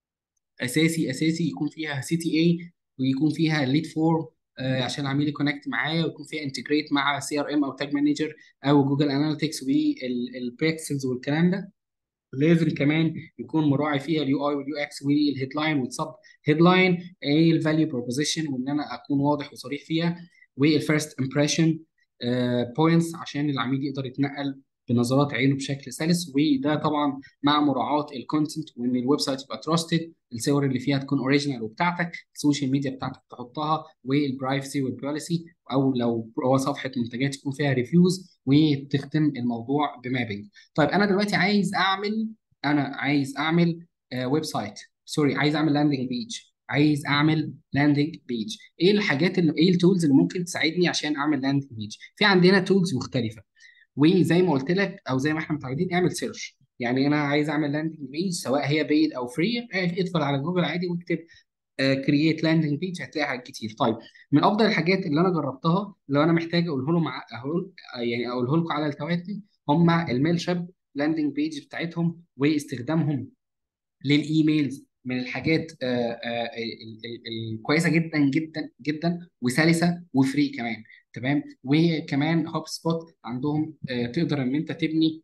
اساسي اساسي يكون فيها سي تي اي ويكون فيها ليد فورم عشان العميل يكونكت معايا ويكون فيها انتجريت مع سي ار ام او تاج مانجر او جوجل اناليتكس والبيكسلز والكلام ده لازم كمان يكون مراعي فيها اليو اي واليو اكس والهيدلاين والسب هيدلاين ايه الفاليو بروبوزيشن وان انا اكون واضح وصريح فيها والفيرست امبريشن بوينتس عشان العميل يقدر يتنقل بنظرات عينه بشكل سلس وده طبعا مع مراعاه الكونتنت وان الويب سايت يبقى تراستد الصور اللي فيها تكون اوريجينال وبتاعتك السوشيال ميديا بتاعتك تحطها والبرايفسي والبوليسي او لو هو صفحه منتجات يكون فيها ريفيوز وتختم الموضوع بمابنج طيب انا دلوقتي عايز اعمل انا عايز اعمل آه ويب سايت سوري عايز اعمل لاندنج بيج عايز اعمل لاندنج بيج ايه الحاجات اللي ايه التولز اللي ممكن تساعدني عشان اعمل لاندنج بيج في عندنا تولز مختلفه وزي ما قلت لك او زي ما احنا متعودين اعمل سيرش يعني انا عايز اعمل لاندنج بيج سواء هي بيد او فري ادخل على جوجل عادي واكتب كرييت لاندنج بيج هتلاقي حاجات كتير طيب من افضل الحاجات اللي انا جربتها لو انا محتاج اقوله له مع أقول يعني اقوله لكم على التواتي هم الميل شيب لاندنج بيج بتاعتهم واستخدامهم للايميلز من الحاجات آه، آه، ال- ال- الكويسه جدا جدا جدا وسلسه وفري كمان تمام وكمان هوب سبوت عندهم آه، تقدر ان انت تبني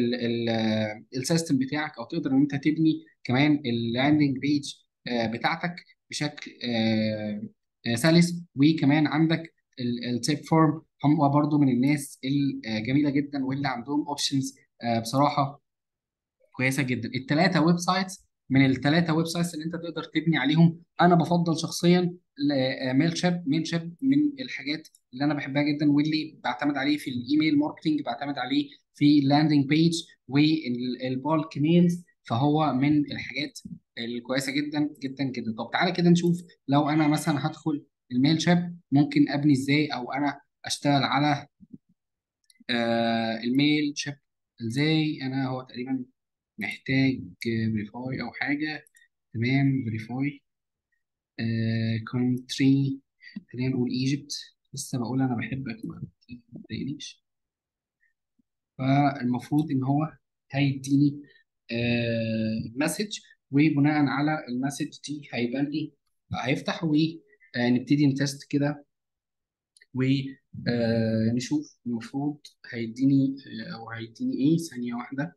السيستم بتاعك او تقدر ان انت تبني كمان اللاندنج بيج بتاعتك بشكل آه، آه، سلس وكمان عندك التيب فورم هم برضو من الناس الجميله جدا واللي عندهم اوبشنز بصراحه كويسه جدا الثلاثه ويب سايتس من الثلاثه ويب سايتس اللي انت تقدر تبني عليهم انا بفضل شخصيا ميل شيب ميل شيب من الحاجات اللي انا بحبها جدا واللي بعتمد عليه في الايميل ماركتنج بعتمد عليه في اللاندنج بيج والبالك ميلز فهو من الحاجات الكويسه جدا جدا جدا طب تعالى كده نشوف لو انا مثلا هدخل الميل شيب ممكن ابني ازاي او انا اشتغل على آه الميل شيب ازاي انا هو تقريبا محتاج فيريفاي او حاجه تمام فيريفاي كونتري خلينا نقول ايجيبت لسه بقول انا بحبك ما تضايقنيش فالمفروض ان هو هيديني مسج وبناء على المسج دي هيبان لي هيفتح ونبتدي نتست كده ونشوف المفروض هيديني آه، او هيديني ايه ثانية واحدة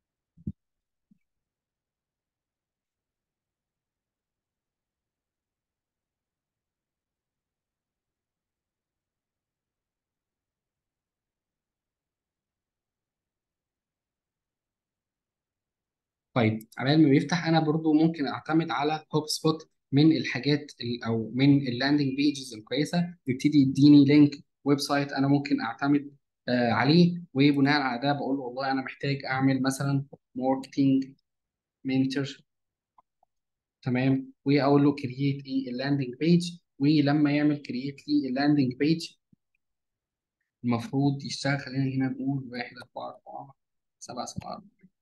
طيب عبال ما بيفتح انا برضو ممكن اعتمد على هوب سبوت من الحاجات ال- او من اللاندنج بيجز الكويسه يبتدي يديني لينك ويب سايت انا ممكن اعتمد آه، عليه وبناء على ده بقول له والله انا محتاج اعمل مثلا ماركتنج منتور تمام واقول له كرييت ايه اللاندنج بيج ولما يعمل كرييت لي اللاندنج بيج المفروض يشتغل خلينا هنا نقول واحد أربعة أربعة سبعة سبعة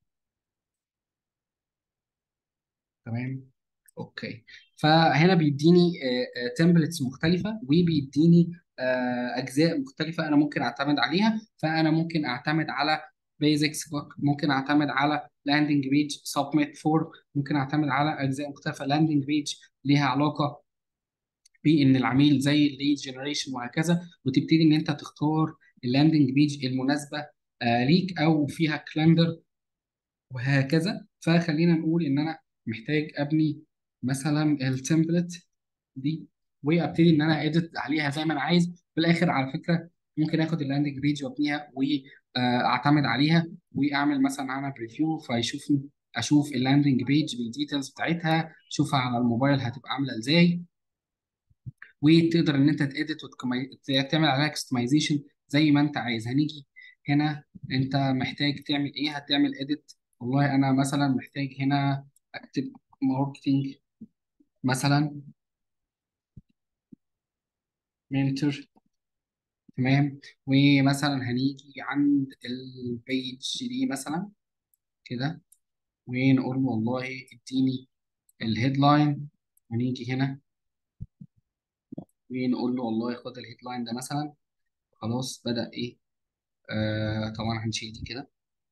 تمام اوكي فهنا بيديني تمبلتس مختلفه وبيديني آه، اجزاء مختلفه انا ممكن اعتمد عليها فانا ممكن اعتمد على بيزكس ممكن اعتمد على لاندنج بيج سبميت فور ممكن اعتمد على اجزاء مختلفه لاندنج بيج ليها علاقه بان العميل زي الليد جنريشن وهكذا وتبتدي ان انت تختار اللاندنج بيج المناسبه آه، ليك او فيها كالندر وهكذا فخلينا نقول ان انا محتاج ابني مثلا التمبلت دي وابتدي ان انا اديت عليها زي ما انا عايز في الاخر على فكره ممكن اخد اللاندنج بيج وابنيها واعتمد عليها واعمل مثلا عنها بريفيو فيشوفني اشوف اللاندنج بيج بالديتيلز بتاعتها اشوفها على الموبايل هتبقى عامله ازاي وتقدر ان انت تedit وتعمل عليها كستمايزيشن زي ما انت عايز هنيجي هنا انت محتاج تعمل ايه هتعمل edit والله انا مثلا محتاج هنا اكتب ماركتنج مثلا منتور تمام ومثلا هنيجي عند البيج دي مثلا كده ونقول له والله اديني الهيدلاين ونيجي هنا ونقول له والله خد الهيدلاين ده مثلا خلاص بدأ ايه آه طبعا هنشيل دي كده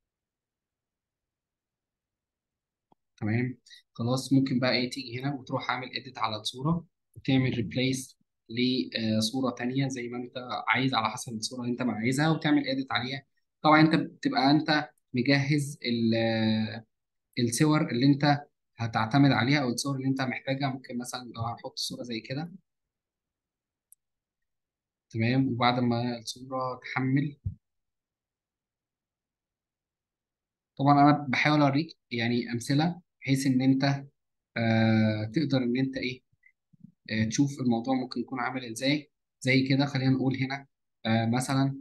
تمام خلاص ممكن بقى ايه تيجي هنا وتروح عامل اديت على الصورة وتعمل ريبليس لصورة تانية زي ما انت عايز على حسب الصورة اللي انت ما عايزها وتعمل اديت عليها طبعا انت بتبقى انت مجهز ال- آه، الصور اللي انت هتعتمد عليها او الصور اللي انت محتاجها ممكن مثلا لو هنحط صورة زي كده تمام وبعد ما الصورة تحمل طبعا انا بحاول اوريك يعني امثلة بحيث ان انت آه تقدر ان انت ايه آه، تشوف الموضوع ممكن يكون عامل ازاي زي كده خلينا نقول هنا آه، مثلا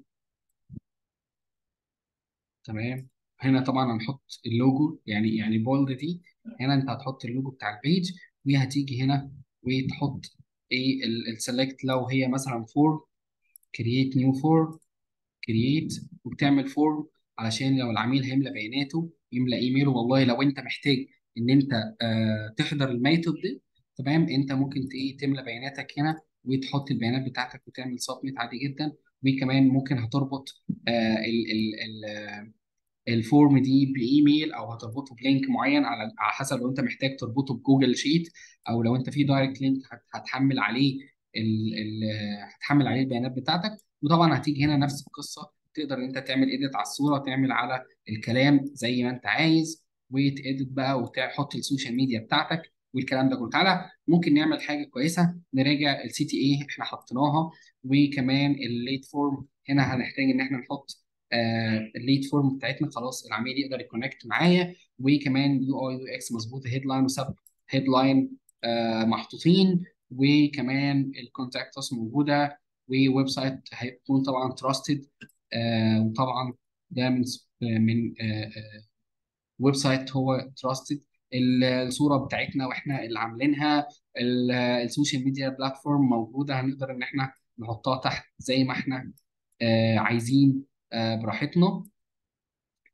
تمام هنا طبعا هنحط اللوجو يعني يعني بولد دي هنا انت هتحط اللوجو بتاع البيج وهتيجي هنا وتحط ايه السلكت لو هي مثلا فور كرييت نيو فور كرييت وبتعمل فورم علشان لو العميل هيملى بياناته يملى ايميله والله لو انت محتاج ان انت آه تحضر الميثود دي تمام انت ممكن ت- ايه تملى بياناتك هنا وتحط البيانات بتاعتك وتعمل سبميت عادي جدا وكمان ممكن هتربط آه ال ال ال الفورم دي بايميل او هتربطه بلينك معين على على حسب لو انت محتاج تربطه بجوجل شيت او لو انت في دايركت لينك هتحمل عليه ال ال هتحمل عليه البيانات بتاعتك وطبعا هتيجي هنا نفس القصه تقدر ان انت تعمل ايديت على الصوره تعمل على الكلام زي ما انت عايز وتedit بقى وتحط السوشيال ميديا بتاعتك والكلام ده كله تعالى ممكن نعمل حاجه كويسه نراجع السي تي اي احنا حطيناها وكمان الليت فورم هنا هنحتاج ان احنا نحط الليد فورم بتاعتنا خلاص العميل يقدر يكونكت معايا وكمان يو اي يو اكس مظبوط هيدلاين وسب هيدلاين محطوطين وكمان الكونتاكت اس موجوده وويب سايت هيكون طبعا تراستد وطبعا ده من من ويب سايت هو تراستد الصوره بتاعتنا واحنا اللي عاملينها ال- السوشيال ميديا بلاتفورم موجوده هنقدر ان احنا نحطها تحت زي ما احنا آه، عايزين آه، براحتنا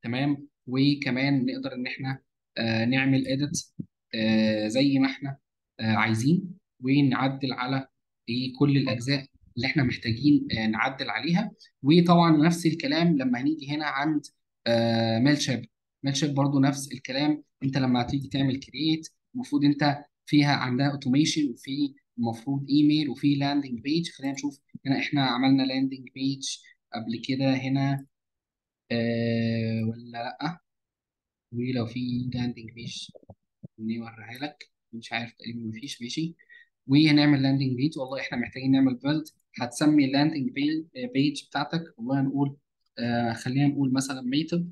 تمام وكمان نقدر ان احنا آه، نعمل اديت زي ما احنا آه، عايزين ونعدل على ايه كل الاجزاء اللي احنا محتاجين آه، نعدل عليها وطبعا نفس الكلام لما هنيجي هنا عند ميل شيب ميل شيب برضو نفس الكلام انت لما تيجي تعمل كرييت المفروض انت فيها عندها اوتوميشن وفي المفروض ايميل وفي لاندنج بيج خلينا نشوف هنا احنا عملنا لاندنج بيج قبل كده هنا آه ولا لا ولو في لاندنج بيج نوريها لك مش عارف تقريبا مفيش ماشي وهنعمل لاندنج بيج والله احنا محتاجين نعمل بيلد هتسمي اللاندنج بيج بتاعتك والله نقول آه خلينا نقول مثلا ميتب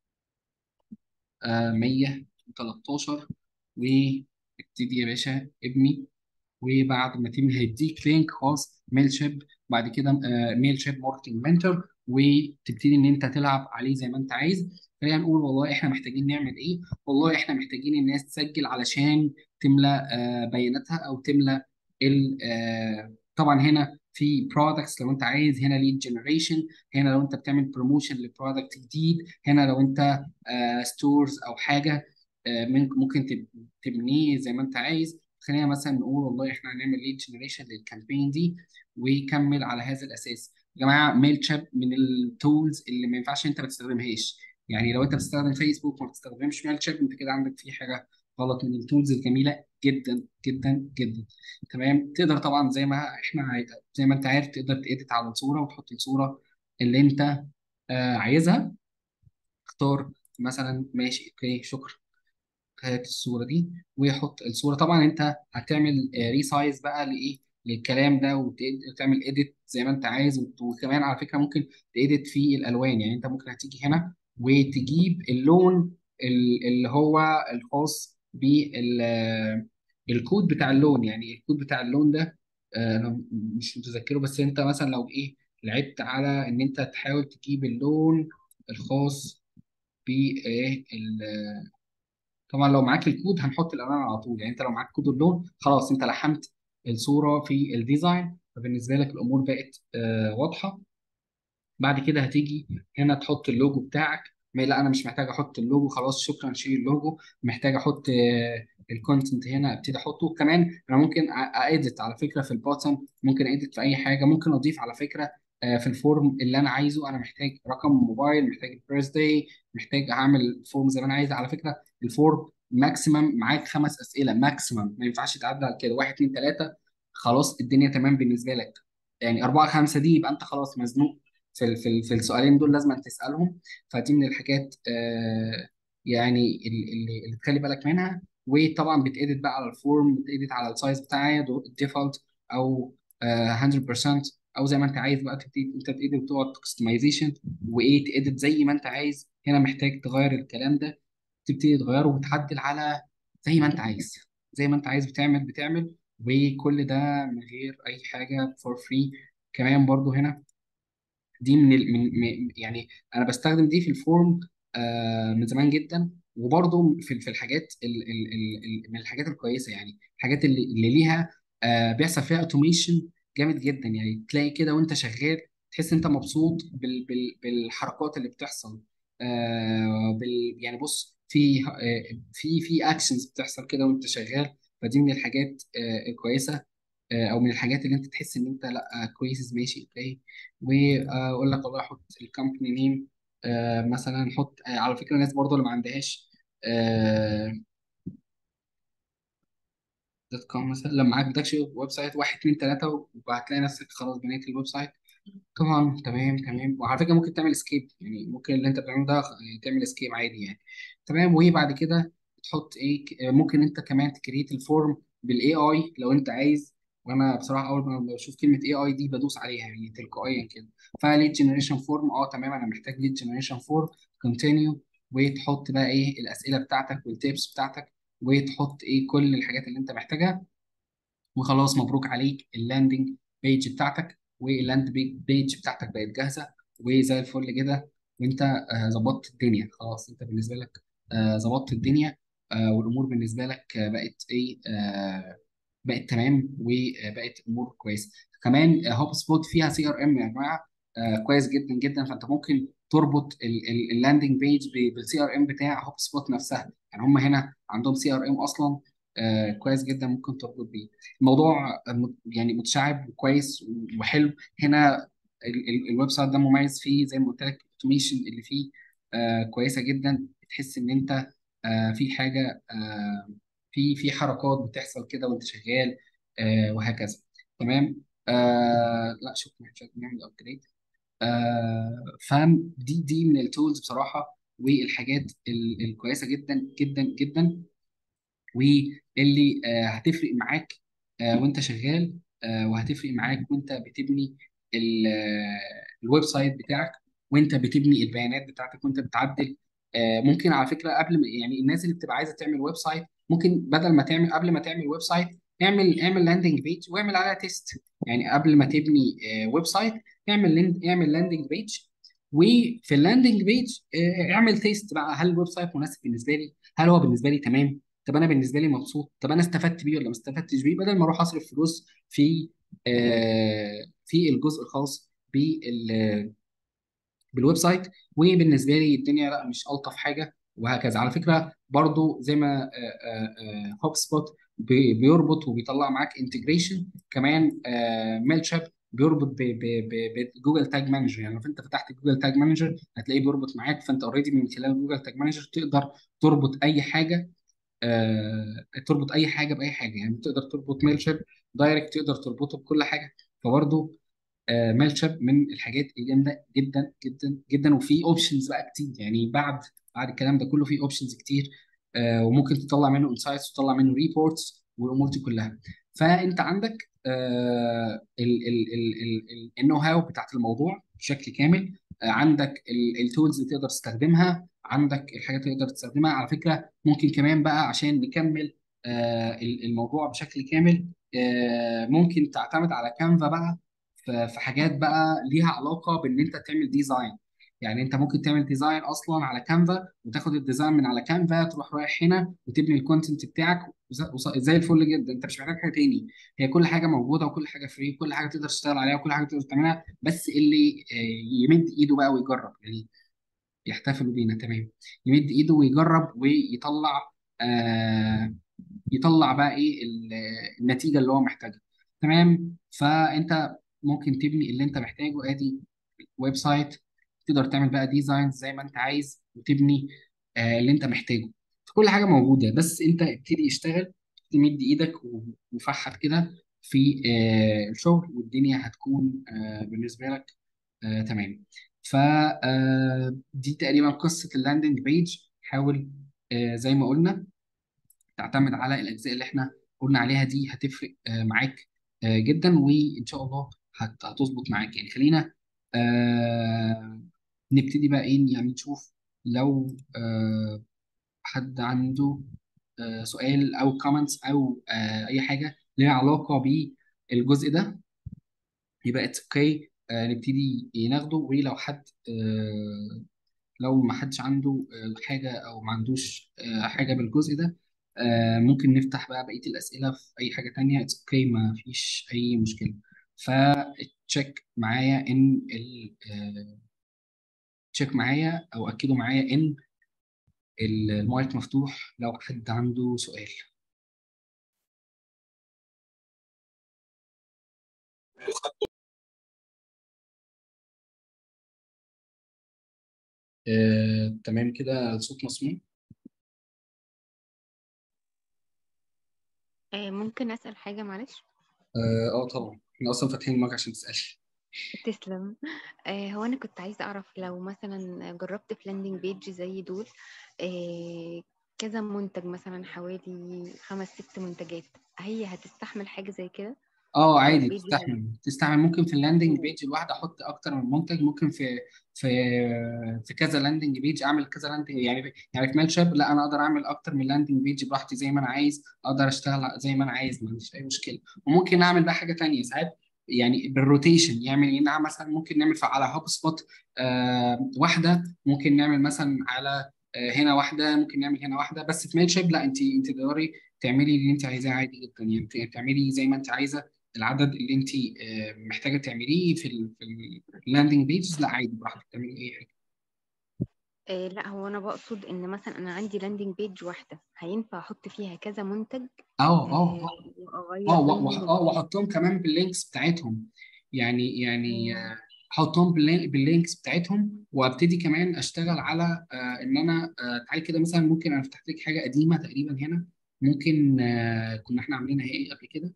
آه 113 وابتدي يا باشا ابني وبعد ما تبني هيديك لينك خاص ميل شيب بعد كده آه ميل شيب ماركتنج منتور وتبتدي ان انت تلعب عليه زي ما انت عايز خلينا نقول والله احنا محتاجين نعمل ايه والله احنا محتاجين الناس تسجل علشان تملى آه بياناتها او تملى ال آه طبعا هنا في برودكتس لو انت عايز هنا ليد جنريشن هنا لو انت بتعمل بروموشن لبرودكت جديد هنا لو انت ستورز او حاجه آه ممكن تبنيه زي ما انت عايز خلينا مثلا نقول والله احنا هنعمل ليد جنريشن للكامبين دي ويكمل على هذا الاساس يا جماعه ميل شاب من التولز اللي ما ينفعش انت ما تستخدمهاش يعني لو انت بتستخدم فيسبوك وما بتستخدمش ميل شاب انت كده عندك في حاجه غلط من التولز الجميله جدا جدا جدا تمام تقدر طبعا زي ما احنا عاي- زي ما انت عارف تقدر تedit على الصوره وتحط الصوره اللي انت آه عايزها اختار مثلا ماشي اوكي شكرا هات الصورة دي ويحط الصورة طبعا انت هتعمل ريسايز بقى لايه للكلام ده وت- وتعمل اديت زي ما انت عايز وت- وكمان على فكرة ممكن تedit في الالوان يعني انت ممكن هتيجي هنا وتجيب اللون ال- اللي هو الخاص بالكود بتاع اللون يعني الكود بتاع اللون ده آه، انا مش متذكره بس انت مثلا لو ايه لعبت على ان انت تحاول تجيب اللون الخاص بايه طبعا لو معاك الكود هنحط الالوان على طول يعني انت لو معاك كود اللون خلاص انت لحمت الصوره في الديزاين فبالنسبه لك الامور بقت آه واضحه بعد كده هتيجي هنا تحط اللوجو بتاعك ما لا انا مش محتاج احط اللوجو خلاص شكرا شيل اللوجو محتاج احط الكونتنت هنا ابتدي احطه كمان انا ممكن اedit على فكره في البوتن ممكن edit في اي حاجه ممكن اضيف على فكره آه، في الفورم اللي انا عايزه انا محتاج رقم موبايل محتاج البيرث داي محتاج اعمل فورم زي ما انا عايز على فكره الفورم ماكسيمم معاك خمس اسئله ماكسيمم ما ينفعش يتعدى على كده واحد اتنين تلاته خلاص الدنيا تمام بالنسبه لك يعني أربعة خمسة دي يبقى أنت خلاص مزنوق في ال- في ال- في السؤالين دول لازم تسألهم فدي من الحاجات آه، يعني ال- اللي اللي تخلي بالك منها وطبعا بتأديت بقى على الفورم بتأديت على السايز بتاعي الديفولت أو آه، 100% أو زي ما أنت عايز بقى تبتدي أنت تأديت وتقعد كستمايزيشن وإيه تأديت زي ما أنت عايز هنا محتاج تغير الكلام ده تبتدي تغيره وتعدل على زي ما أنت عايز زي ما أنت عايز بتعمل بتعمل وكل ده من غير أي حاجة فور فري كمان برضو هنا دي من, ال... من من- يعني انا بستخدم دي في الفورم آه من زمان جدا وبرضه في في الحاجات ال... ال... ال... ال- من الحاجات الكويسه يعني الحاجات اللي, اللي ليها آه بيحصل فيها اوتوميشن جامد جدا يعني تلاقي كده وانت شغال تحس انت مبسوط بال... بال... بالحركات اللي بتحصل آه بال... يعني بص في آه في في اكشنز بتحصل كده وانت شغال فدي من الحاجات آه الكويسه آه، او من الحاجات اللي انت تحس ان انت لا آه، كويس ماشي اوكي واقول لك والله حط الكومباني نيم مثلا حط آه، على فكره الناس برضو اللي ما عندهاش دوت كوم مثلا لما معاك بدكش ويب سايت واحد اتنين تلاته وهتلاقي نفسك خلاص بنيت الويب سايت طبعا تمام تمام وعلى فكره ممكن تعمل اسكيب يعني ممكن اللي انت بتعمله ده آه، تعمل اسكيب عادي يعني تمام وبعد كده تحط ايه ك- آه، ممكن انت كمان تكريت الفورم بالاي اي لو انت عايز وانا بصراحه اول ما بشوف كلمه اي اي دي بدوس عليها يعني تلقائيا كده فليد جنريشن فورم اه تمام انا محتاج ليد جنريشن فورم كونتينيو وتحط بقى ايه الاسئله بتاعتك والتيبس بتاعتك وتحط ايه كل الحاجات اللي انت محتاجها وخلاص مبروك عليك اللاندنج بيج بتاعتك واللاند بيج بتاعتك بقت جاهزه وزي الفل كده وانت آه، ظبطت الدنيا خلاص انت بالنسبه لك آه، ظبطت الدنيا آه، والامور بالنسبه لك آه، بقت ايه آه، بقت تمام وبقت امور كويسه كمان هوب سبوت فيها سي ار ام يا جماعه آه، كويس جدا جدا فانت ممكن تربط اللاندنج بيج بالسي ار ام بتاع هوب سبوت نفسها يعني هم هنا عندهم سي ار ام اصلا آه كويس جدا ممكن تربط بيه الموضوع مت- يعني متشعب وكويس وحلو هنا ال- ال- الويب سايت ده مميز فيه زي ما قلت لك الاوتوميشن اللي فيه آه كويسه جدا بتحس ان انت آه في حاجه آه في في حركات بتحصل كده وانت شغال آه وهكذا تمام آه لا شوف محتاج نعمل ابجريد آه فاهم دي دي من التولز بصراحه والحاجات ال- الكويسه جدا جدا جدا واللي آه، هتفرق معاك آه، وانت شغال آه، وهتفرق معاك وانت بتبني ال- آه، الويب سايت بتاعك وانت بتبني البيانات بتاعتك وانت بتعدل آه، ممكن على فكره قبل ما يعني الناس اللي بتبقى عايزه تعمل ويب سايت ممكن بدل ما تعمل قبل ما تعمل ويب سايت اعمل اعمل لاندنج بيج واعمل عليها تيست يعني قبل ما تبني آه، ويب سايت اعمل لين- اعمل لاندنج بيج وفي اللاندنج بيج آه، اعمل تيست بقى هل الويب سايت مناسب بالنسبه لي هل هو بالنسبه لي تمام طب انا بالنسبه لي مبسوط طب انا استفدت بيه ولا ما استفدتش بيه بدل ما اروح اصرف فلوس في آه في الجزء الخاص بال بالويب سايت وبالنسبه لي الدنيا لا مش الطف حاجه وهكذا على فكره برضو زي ما هوب سبوت بيربط وبيطلع معاك انتجريشن كمان ميل شاب بيربط بجوجل تاج مانجر يعني لو انت فتحت جوجل تاج مانجر هتلاقيه بيربط معاك فانت اوريدي من خلال جوجل تاج مانجر تقدر تربط اي حاجه آه، تربط اي حاجه باي حاجه يعني تقدر تربط ميل شيب دايركت تقدر تربطه بكل حاجه فبرضه ميل شيب من الحاجات الجامده جدا جدا جدا وفي اوبشنز بقى كتير يعني بعد بعد الكلام ده كله في اوبشنز كتير آه، وممكن تطلع منه انسايتس وتطلع منه ريبورتس والامور دي كلها فانت عندك النو هاو بتاعت الموضوع بشكل كامل آه، عندك التولز اللي تقدر تستخدمها عندك الحاجات اللي تقدر تستخدمها على فكره ممكن كمان بقى عشان نكمل آه، الموضوع بشكل كامل آه، ممكن تعتمد على كانفا بقى في في حاجات بقى ليها علاقه بان انت تعمل ديزاين يعني انت ممكن تعمل ديزاين اصلا على كانفا وتاخد الديزاين من على كانفا تروح رايح هنا وتبني الكونتنت بتاعك وز- وز- زي الفل جدا انت مش محتاج حاجه تاني هي كل حاجه موجوده وكل حاجه فري كل حاجه تقدر تشتغل عليها وكل حاجه تقدر تعملها بس اللي آه، يمد ايده بقى ويجرب يعني يحتفلوا بينا تمام يمد ايده ويجرب ويطلع آه يطلع بقى ايه ال- النتيجه اللي هو محتاجها تمام فانت ممكن تبني اللي انت محتاجه ادي ويب سايت تقدر تعمل بقى ديزاين زي ما انت عايز وتبني آه اللي انت محتاجه كل حاجه موجوده بس انت ابتدي اشتغل تمد ايدك و- وفحط كده في آه الشغل والدنيا هتكون آه بالنسبه لك آه تمام ف آه، دي تقريبا قصه اللاندنج بيج حاول آه زي ما قلنا تعتمد على الاجزاء اللي احنا قلنا عليها دي هتفرق آه، معاك آه، جدا وان شاء الله هت- هتظبط معاك يعني خلينا آه، نبتدي بقى ايه يعني نشوف لو آه، حد عنده آه، سؤال او كومنتس او آه، اي حاجه ليها علاقه بالجزء ده يبقى اتس اوكي نبتدي ناخده ولو حد آه، لو ما حدش عنده آه، حاجة أو ما عندوش آه، حاجة بالجزء ده آه، ممكن نفتح بقى بقية الأسئلة في أي حاجة تانية اتس اوكي ما فيش أي مشكلة فتشيك معايا إن ال تشيك معايا أو أكدوا معايا إن المايك مفتوح لو حد عنده سؤال آه، تمام كده الصوت مسموع آه، ممكن أسأل حاجة معلش اه آه، طبعا احنا اصلا فاتحين المايك عشان تسألي تسلم آه، هو أنا كنت عايزة أعرف لو مثلا جربت في لاندنج بيج زي دول آه، كذا منتج مثلا حوالي خمس ست منتجات هي هتستحمل حاجة زي كده اه أو عادي البيج زي تستحمل تستحمل ممكن في اللاندنج بيج الواحده احط اكتر من منتج ممكن في في في كذا لاندنج بيج اعمل كذا لاندنج يعني في يعني في ميل شاب لا انا اقدر اعمل اكتر من لاندنج بيج براحتي زي ما انا عايز اقدر اشتغل زي ما انا عايز ما عنديش اي مشكله وممكن اعمل بقى حاجه تانيه ساعات يعني بالروتيشن يعمل ايه نعم مثلا ممكن نعمل ف- على هوب سبوت آه واحده ممكن نعمل مثلا على آه هنا واحده ممكن نعمل هنا واحده بس في ميل شاب لا انت انت تقدري تعملي اللي انت عايزاه عادي جدا يعني تعملي زي ما انت عايزه العدد اللي انت محتاجه تعمليه في ال في اللاندنج بيجز لا عادي براحتك تعملي اي حاجه آه لا هو انا بقصد ان مثلا انا عندي لاندنج بيج واحده هينفع احط فيها كذا منتج اه اه آه اه واغير اه و- وح- بينهم اه وكده واحطهم كمان باللينكس بتاعتهم يعني يعني مم. آه، احطهم باللين- باللينكس بتاعتهم وابتدي كمان اشتغل على آه، ان انا آه، تعالي كده مثلا ممكن انا فتحت لك حاجه قديمه تقريبا هنا ممكن آه، كنا احنا عاملينها ايه قبل كده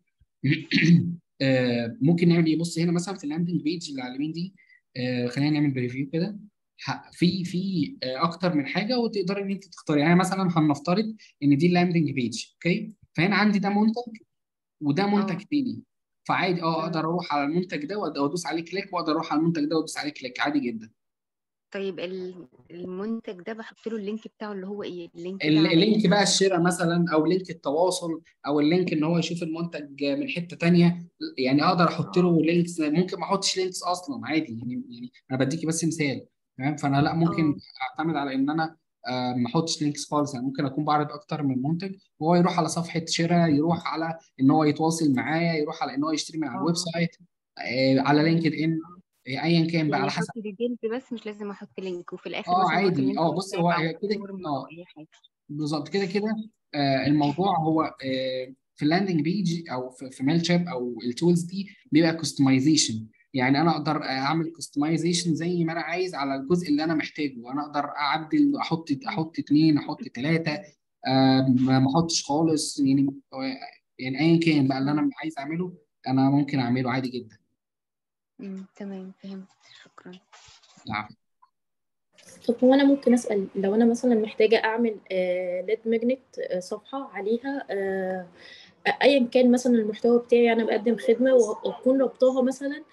آه، ممكن نعمل ايه بص هنا مثلا في اللاندنج بيج اللي على اليمين دي آه، خلينا نعمل بريفيو كده ح- في في آه، اكتر من حاجه وتقدري ان انت تختاري يعني مثلا هنفترض ان دي اللاندنج بيج اوكي فهنا عندي ده مم. منتج وده منتج اه تاني فعادي اه اقدر تمام اروح على المنتج ده وأد- وادوس عليه كليك واقدر اروح على المنتج ده وادوس عليه كليك عادي جدا طيب ال- المنتج ده بحط له اللينك بتاعه اللي هو ايه اللينك ده ال- على اللينك ايه بقى الشراء مثلا او لينك التواصل او اللينك ان هو يشوف المنتج من حته تانيه يعني اقدر احط اه له لينكس ممكن ما احطش لينكس اصلا عادي يعني يعني انا بديكي بس مثال تمام فانا لا ممكن اه اعتمد على ان انا آه، ما احطش لينكس خالص يعني ممكن اكون بعرض اكتر من منتج وهو يروح على صفحه شراء يروح على ان هو يتواصل معايا يروح على ان هو يشتري من على الويب اه سايت آه، على لينكد فهمت ان آه، ايا كان بقى يعني على احط حسب ديتيلز بس مش لازم احط لينك وفي الاخر اه مثلا ممكن عادي لينك اه بص واتساب هو او هي كده فورم او اه اي حاجه بالظبط كده كده آه، الموضوع هو آه، في اللاندنج بيج او في في ميل شيب او التولز دي بيبقى كستمايزيشن يعني انا اقدر اعمل كستمايزيشن زي ما انا عايز على الجزء اللي انا محتاجه انا اقدر اعدل احط مم. احط اثنين احط ثلاثه ما ما احطش خالص يعني آه، يعني ايا كان بقى اللي مم. انا عايز اعمله انا ممكن اعمله عادي جدا مم. تمام فهمت شكرا العفو. طب هو انا ممكن اسال لو انا مثلا محتاجه اعمل ليد ماجنت صفحه عليها آه، ايا كان مثلا المحتوى بتاعي انا بقدم خدمه واكون ربطاها مثلا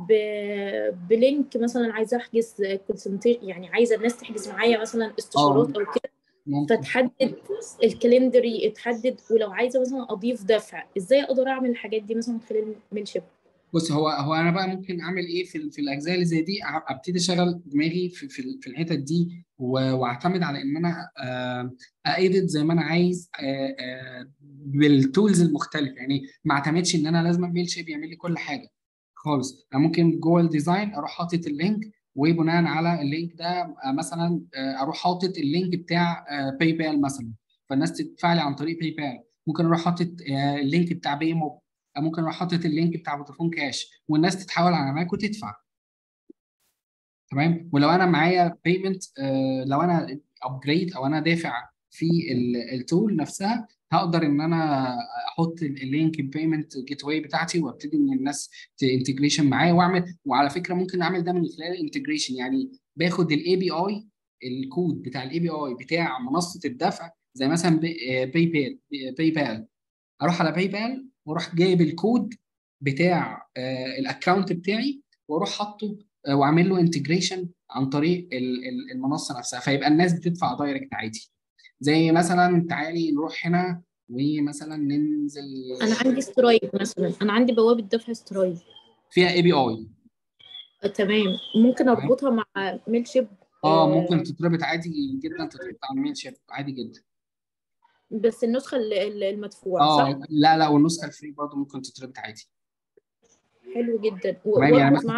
ب- بلينك مثلا عايزه احجز كونسلتيشن يعني عايزه الناس تحجز معايا مثلا اه استشارات او كده ممكن فتحدد الكالندر يتحدد ولو عايزه مثلا اضيف دفع ازاي اقدر اعمل الحاجات دي مثلا خلال ميل شيب بص هو هو انا بقى ممكن اعمل ايه في ال- في الاجزاء اللي زي دي أع- ابتدي اشغل دماغي في في ال- في الحتت دي و- واعتمد على ان انا ايديت زي ما انا عايز آه، آه، بالتولز المختلفه يعني ما اعتمدش ان انا لازم ميل شيب يعمل لي كل حاجه خالص انا ممكن جوه الديزاين اروح حاطط اللينك وبناء على اللينك ده آه، مثلا آه، اروح حاطط اللينك بتاع باي بال مثلا فالناس تدفع لي عن طريق باي بال ممكن اروح حاطط آه، اللينك بتاع باي ممكن اروح حاطط اللينك بتاع فودافون كاش والناس تتحول على معاك وتدفع تمام ولو انا معايا بيمنت آه لو انا ابجريد او انا دافع في التول نفسها هقدر ان انا احط اللينك البيمنت جيت واي بتاعتي وابتدي ان الناس انتجريشن معايا واعمل وعلى فكره ممكن اعمل ده من خلال الانتجريشن يعني باخد الاي بي اي الكود بتاع الاي بي اي بتاع منصه الدفع زي مثلا باي بال باي بال اروح على باي بال واروح جايب الكود بتاع الاكونت بتاعي واروح حاطه آه، واعمل له انتجريشن عن طريق ال- ال- المنصه نفسها فيبقى الناس بتدفع دايركت عادي زي مثلا تعالي نروح هنا ومثلا ننزل انا عندي سترايب مثلا انا عندي بوابه دفع سترايب فيها اي بي اي آه، تمام ممكن اربطها مع ميل شيب اه آه، ممكن تتربط عادي جدا تتحط على الميل شيب عادي جدا بس النسخه ال- ال- المدفوعه صح اه لا لا والنسخه الفري برضه ممكن تتربط عادي حلو جدا و- تمام يعني واربط مثلا معاه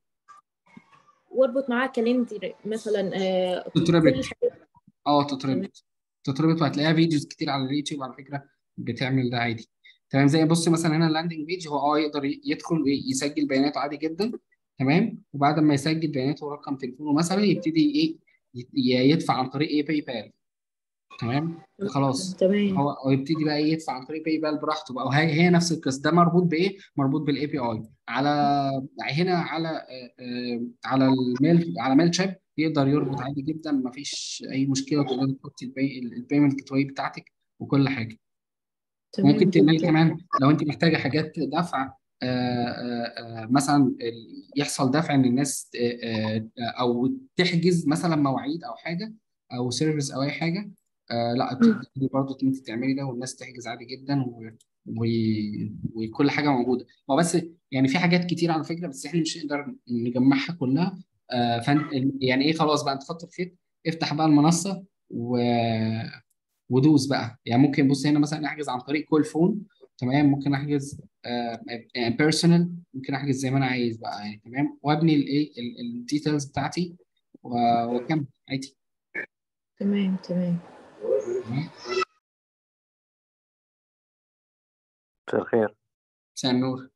واربط معاه كالندر مثلا آه، كل تتربط الحاجات اه تمام تتربط تتربط وهتلاقيها فيديوز كتير على اليوتيوب على فكره بتعمل ده عادي تمام زي بص مثلا هنا اللاندنج بيج هو اه يقدر يدخل ويسجل بياناته عادي جدا تمام وبعد ما يسجل بياناته ورقم تليفونه مثلا يبتدي ايه ي- يدفع عن طريق ايه باي بال تمام وخلاص تمام هو هو يبتدي بقى إيه يدفع عن طريق باي بال براحته بقى وهي هي نفس القصه ده مربوط بايه؟ مربوط بالاي بي اي على هنا على آه، آه، على الميل على ميل شيب يقدر يربط عادي جدا ما فيش اي مشكله وتقدر تحطي البيمنت جيت واي بتاعتك وكل حاجه تمام ممكن تعملي جدا كمان لو انت محتاجه حاجات دفع آه، آه، آه، مثلا ال- يحصل دفع ان الناس آه، آه، او تحجز مثلا مواعيد او حاجه او سيرفيس او اي حاجه آه، لا مم. تقدري برضه انت تعملي ده والناس تحجز عادي جدا و... و... وكل حاجه موجوده هو بس يعني في حاجات كتير على فكره بس احنا مش نقدر نجمعها كلها آه، فانت يعني ايه خلاص بقى انت خط الخيط افتح بقى المنصه و... ودوس بقى يعني ممكن بص هنا مثلا احجز عن طريق كول فون تمام ممكن احجز بيرسونال ممكن احجز زي ما انا عايز بقى يعني تمام وابني الايه الديتيلز بتاعتي و- واكمل عادي تمام تمام تمام مساء الخير مساء النور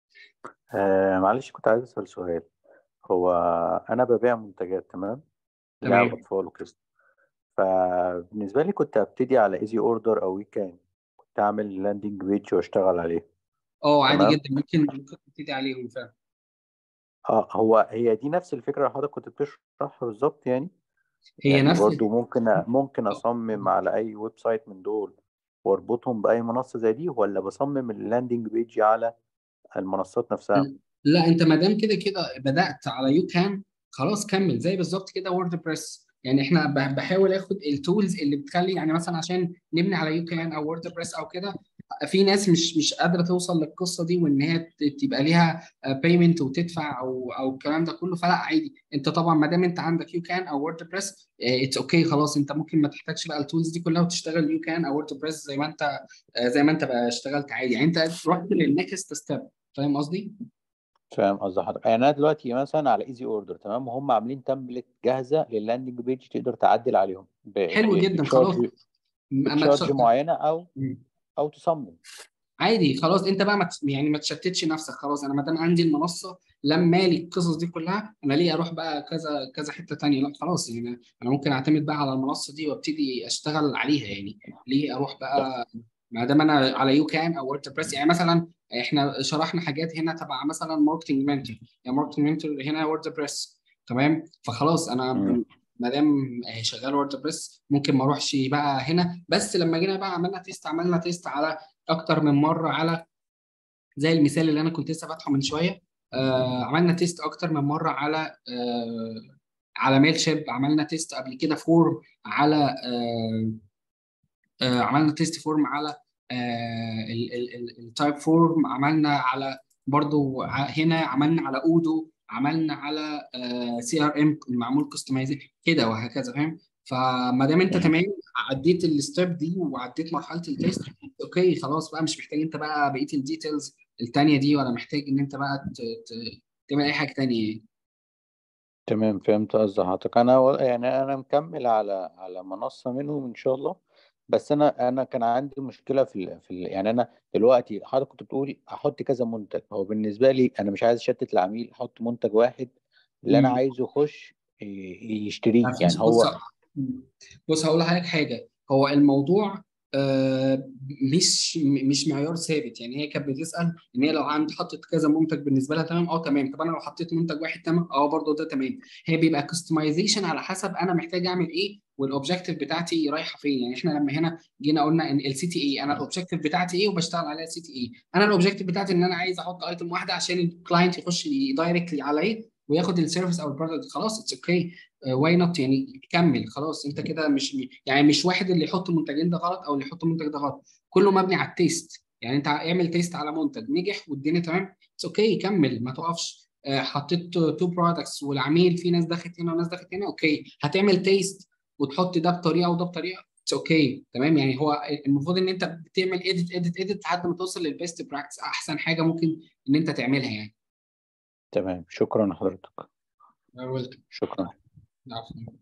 آه معلش كنت عايز أسأل سؤال هو أنا ببيع منتجات تمام لعب تمام أطفال وكده فبالنسبة لي كنت أبتدي على إيزي أوردر أو ويكان كنت أعمل لاندنج بيج وأشتغل عليه اه عادي تمام جدا ممكن ممكن تبتدي عليهم فعلا اه هو هي دي نفس الفكرة اللي حضرتك كنت بتشرحها بالظبط يعني هي يعني نفس برضو ممكن أ- ممكن اه أصمم على أي ويب سايت من دول واربطهم بأي منصة زي دي ولا بصمم اللاندنج بيج على المنصات نفسها لا انت ما دام كده كده بدات على يو كان خلاص كمل زي بالظبط كده وورد بريس يعني احنا ب- بحاول اخد التولز اللي بتخلي يعني مثلا عشان نبني على يو كان او وورد بريس او كده في ناس مش مش قادره توصل للقصه دي وان هي ت- تبقى ليها بيمنت وتدفع او او الكلام ده كله فلا عادي انت طبعا ما دام انت عندك يو كان او وورد بريس اتس اوكي خلاص انت ممكن ما تحتاجش بقى التولز دي كلها وتشتغل يو كان او وورد بريس زي ما انت آه، زي ما انت بقى اشتغلت عادي يعني انت رحت للنكست ستيب فاهم قصدي؟ فاهم قصدي حضرتك يعني انا دلوقتي مثلا على ايزي اوردر تمام وهم عاملين تمبلت جاهزه لللاندنج بيج تقدر تعدل عليهم ب... حلو ب... جدا خلاص بتشارج ما ما بتشارج تش... معينه او مم. او تصمم عادي خلاص انت بقى ما تش- يعني ما تشتتش نفسك خلاص انا ما دام عندي المنصه لما لي القصص دي كلها انا ليه اروح بقى كذا كذا حته تانيه لا خلاص يعني انا ممكن اعتمد بقى على المنصه دي وابتدي اشتغل عليها يعني ليه اروح بقى ما دام انا على يو كان او وورد بريس يعني مثلا احنا شرحنا حاجات هنا تبع مثلا ماركتنج منتور يعني ماركتنج منتور هنا وورد بريس تمام فخلاص انا مم. ما دام شغال وورد بريس ممكن ما اروحش بقى هنا بس لما جينا بقى عملنا تيست عملنا تيست على اكتر من مره على زي المثال اللي انا كنت لسه فاتحه من شويه آه عملنا تيست اكتر من مره على آه على ميل شيب عملنا تيست قبل كده فورم على آه آه عملنا تيست فورم على التايب فورم عملنا على برضو ع- هنا عملنا على اودو عملنا على سي ار ام معمول كستمايزيشن كده وهكذا فاهم فما دام انت مم. تمام عديت الستيب دي وعديت مرحله التيست اوكي خلاص بقى مش محتاج انت بقى بقيه الديتيلز التانيه دي ولا محتاج ان انت بقى ت- ت- تعمل اي حاجه تانيه يعني. تمام فهمت قصدي حضرتك انا و- يعني انا مكمل على على منصه منهم ان شاء الله بس انا انا كان عندي مشكله في ال... في ال... يعني انا دلوقتي حضرتك كنت بتقول احط كذا منتج هو بالنسبه لي انا مش عايز اشتت العميل احط منتج واحد اللي انا مم. عايزه يخش ي- يشتريه مفيش يعني بص هو بص هقول لحضرتك حاجه هو الموضوع آه، مش م- مش معيار ثابت يعني هي كانت بتسال ان هي لو عند حطت كذا منتج بالنسبه لها تمام اه تمام طب انا لو حطيت منتج واحد تمام اه برضه ده تمام هي بيبقى كستمايزيشن على حسب انا محتاج اعمل ايه والاوبجيكتيف بتاعتي رايحه فين يعني احنا لما هنا جينا قلنا ان السي تي اي انا الاوبجيكتيف بتاعتي ايه وبشتغل عليها سي تي اي انا الاوبجيكتيف بتاعتي ان انا عايز احط ايتم واحده عشان الكلاينت يخش دايركتلي عليه وياخد السيرفيس او البرودكت خلاص اتس اوكي واي نوت يعني كمل خلاص انت كده مش يعني مش واحد اللي يحط المنتجين ده غلط او اللي يحط المنتج ده غلط كله مبني على التيست يعني انت اعمل تيست على منتج نجح والدنيا تمام اتس اوكي كمل ما توقفش آه، حطيت تو برودكتس والعميل في ناس دخلت هنا وناس دخلت هنا اوكي هتعمل تيست وتحط ده بطريقه وده بطريقه اتس اوكي تمام يعني هو المفروض ان انت بتعمل اديت اديت اديت لحد ما توصل للبيست براكتس احسن حاجه ممكن ان انت تعملها يعني تمام شكرا لحضرتك welcome. شكرا عفوا.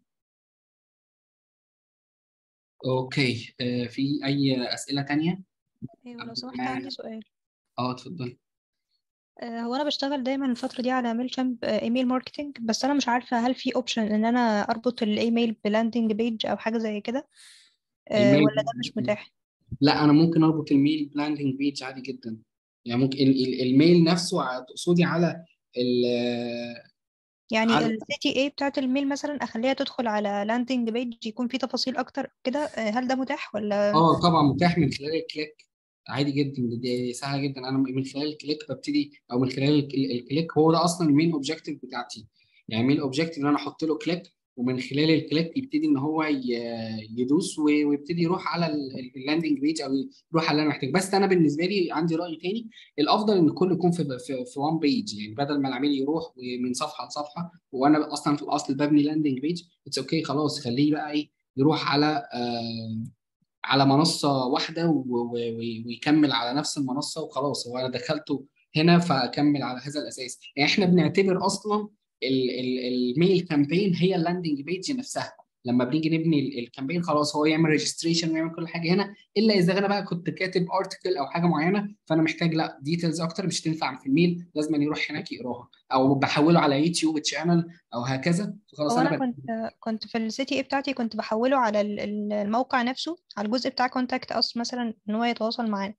اوكي آه، في اي اسئله تانية ايوه لو قبل سمحت ما عندي سؤال اه اتفضل آه، هو انا بشتغل دايما الفتره دي على ميل شامب ايميل ماركتنج بس انا مش عارفه هل في اوبشن ان انا اربط الايميل بلاندنج بيج او حاجه زي كده آه، الميل ولا ده مش متاح لا انا ممكن اربط الميل بلاندنج بيج عادي جدا يعني ممكن ال- ال- الميل نفسه ع- تقصدي على ال يعني على السي تي اي بتاعت الميل مثلا اخليها تدخل على لاندنج بيج يكون في تفاصيل اكتر كده آه، هل ده متاح ولا اه طبعا متاح من خلال الكليك عادي جدا دي دي سهله جدا انا من خلال الكليك ببتدي او من خلال الك- ال- الكليك هو ده اصلا المين اوبجيكتيف بتاعتي يعني المين اوبجيكتيف ان انا احط له كليك ومن خلال الكليك يبتدي ان هو ي- يدوس و- ويبتدي يروح على اللاندنج بيج او يروح على اللي انا محتاج بس انا بالنسبه لي عندي راي تاني الافضل ان الكل يكون في في, في وان بيج يعني بدل ما العميل يروح من صفحه لصفحه وانا اصلا في الاصل ببني لاندنج بيج اتس اوكي خلاص خليه بقى ايه يروح على آه على منصة واحدة و- و- و- ويكمل على نفس المنصة وخلاص هو أنا دخلته هنا فأكمل على هذا الأساس يعني إحنا بنعتبر أصلا ال- ال- الميل كامبين هي اللاندنج بيج نفسها لما بنيجي نبني ال- الكامبين خلاص هو يعمل ريجستريشن ويعمل كل حاجه هنا الا اذا انا بقى كنت كاتب ارتكل او حاجه معينه فانا محتاج لا ديتيلز اكتر مش تنفع في الميل لازم يروح هناك يقراها او بحوله على يوتيوب تشانل او هكذا فخلاص هو انا انا بقى كنت كنت في السي تي اي بتاعتي كنت بحوله على ال- ال- الموقع نفسه على الجزء بتاع كونتاكت اس مثلا ان هو يتواصل معانا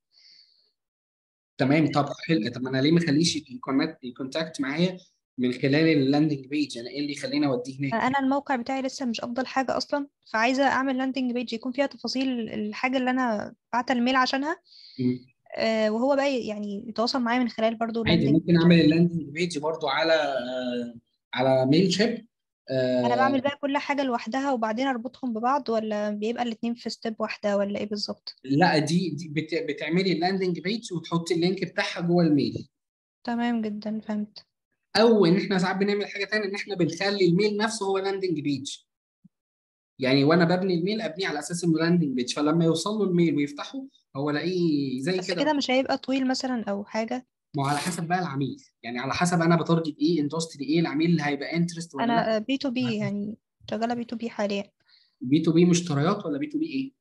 تمام طب حلو طب انا ليه ما اخليش يكونكت يكونتاكت معايا من خلال اللاندنج بيج انا ايه اللي يخليني اوديه هناك انا الموقع بتاعي لسه مش افضل حاجه اصلا فعايزه اعمل لاندنج بيج يكون فيها تفاصيل الحاجه اللي انا بعت الميل عشانها مم. آه، وهو بقى يعني يتواصل معايا من خلال برضو عادي اللاندنج ممكن اعمل اللاندنج بيج برضو على آه، على ميل شيب انا بعمل بقى كل حاجه لوحدها وبعدين اربطهم ببعض ولا بيبقى الاتنين في ستيب واحده ولا ايه بالظبط لا دي, دي بت- بتعملي اللاندنج بيج وتحطي اللينك بتاعها جوه الميل تمام جدا فهمت او ان احنا ساعات بنعمل حاجه تانية ان احنا بنخلي الميل نفسه هو لاندنج بيج يعني وانا ببني الميل ابنيه على اساس انه لاندنج بيج فلما يوصل له الميل ويفتحه هو الاقيه زي بس كده كده مش هيبقى طويل مثلا او حاجه ما هو على حسب بقى العميل يعني على حسب انا بتارجت ايه اندستري ايه العميل اللي هيبقى انترست ولا لا انا بي تو بي يعني شغاله بي تو بي حاليا بي تو بي مشتريات ولا بي تو بي ايه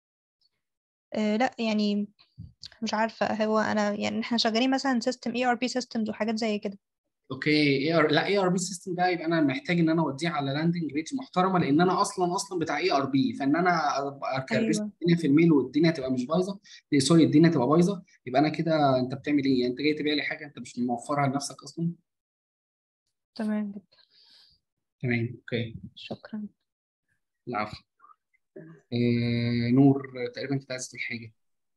أه لا يعني مش عارفه هو انا يعني احنا شغالين مثلا سيستم اي ار بي سيستمز وحاجات زي كده اوكي اي ار لا اي ار بي سيستم ده يبقى انا محتاج ان انا اوديه على لاندنج بيج محترمه لان انا اصلا اصلا بتاع اي ار بي فان انا ابقى اكرس ايوه الدنيا في الميل والدنيا تبقى مش بايظه إيه، سوري الدنيا تبقى بايظه يبقى انا كده انت بتعمل ايه؟ انت جاي تبيع لي حاجه انت مش موفرها لنفسك اصلا تمام جدا تمام اوكي شكرا العفو إيه نور تقريبا كنت عايز تقول حاجه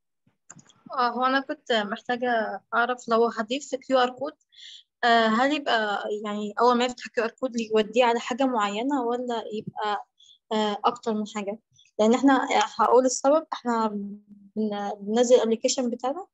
اه هو انا كنت محتاجة اعرف لو هضيف كيو ار كود هل يبقى يعني اول ما يفتح كيو ار كود يوديه على حاجة معينة ولا يبقى آه، اكتر من حاجة لان احنا هقول السبب احنا بن- بننزل الابليكيشن بتاعنا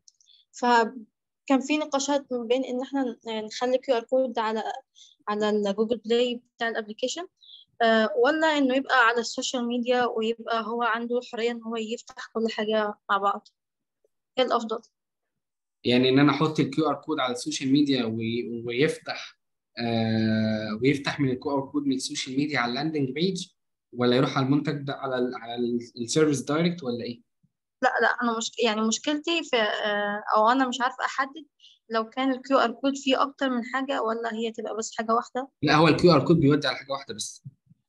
فكان في نقاشات ما بين ان احنا نخلي كيو ار كود على على الجوجل بلاي بتاع الابليكيشن آه، ولا انه يبقى على السوشيال ميديا ويبقى هو عنده الحرية ان هو يفتح كل حاجة مع بعض ايه الافضل يعني ان انا احط الكيو ار كود على السوشيال ميديا وي- ويفتح آه ويفتح من الكيو ار كود من السوشيال ميديا على اللاندنج بيج ولا يروح على المنتج ده على ال على السيرفيس دايركت ولا ايه؟ لا لا انا مش يعني مشكلتي في آه، او انا مش عارفه احدد لو كان الكيو ار كود فيه اكتر من حاجه ولا هي تبقى بس حاجه واحده لا هو الكيو ار كود بيودي على حاجه واحده بس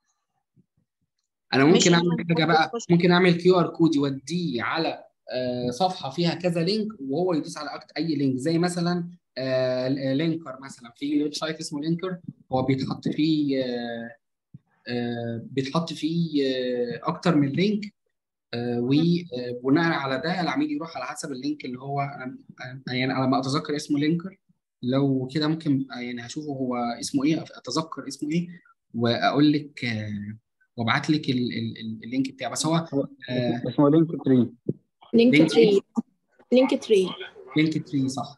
انا مش ممكن ان اعمل أنا حاجه أحط بقى السوشيال ممكن اعمل كيو ار كود يوديه على آه صفحه فيها كذا لينك وهو يدوس على أكتر اي لينك زي مثلا آه لينكر مثلا في ويب سايت اسمه لينكر هو بيتحط فيه آه آه بيتحط فيه آه اكتر من لينك آه، وبناء على ده العميل يروح على حسب اللينك اللي هو أنا- أنا- يعني على ما اتذكر اسمه لينكر لو كده ممكن آه، يعني هشوفه هو اسمه ايه اتذكر اسمه ايه واقول لك آه، وابعت لك ال- ال- ال- اللينك بتاعه بس هو هو آه، اسمه لينك تري لينك لينك تري لينك تري لينك تري صح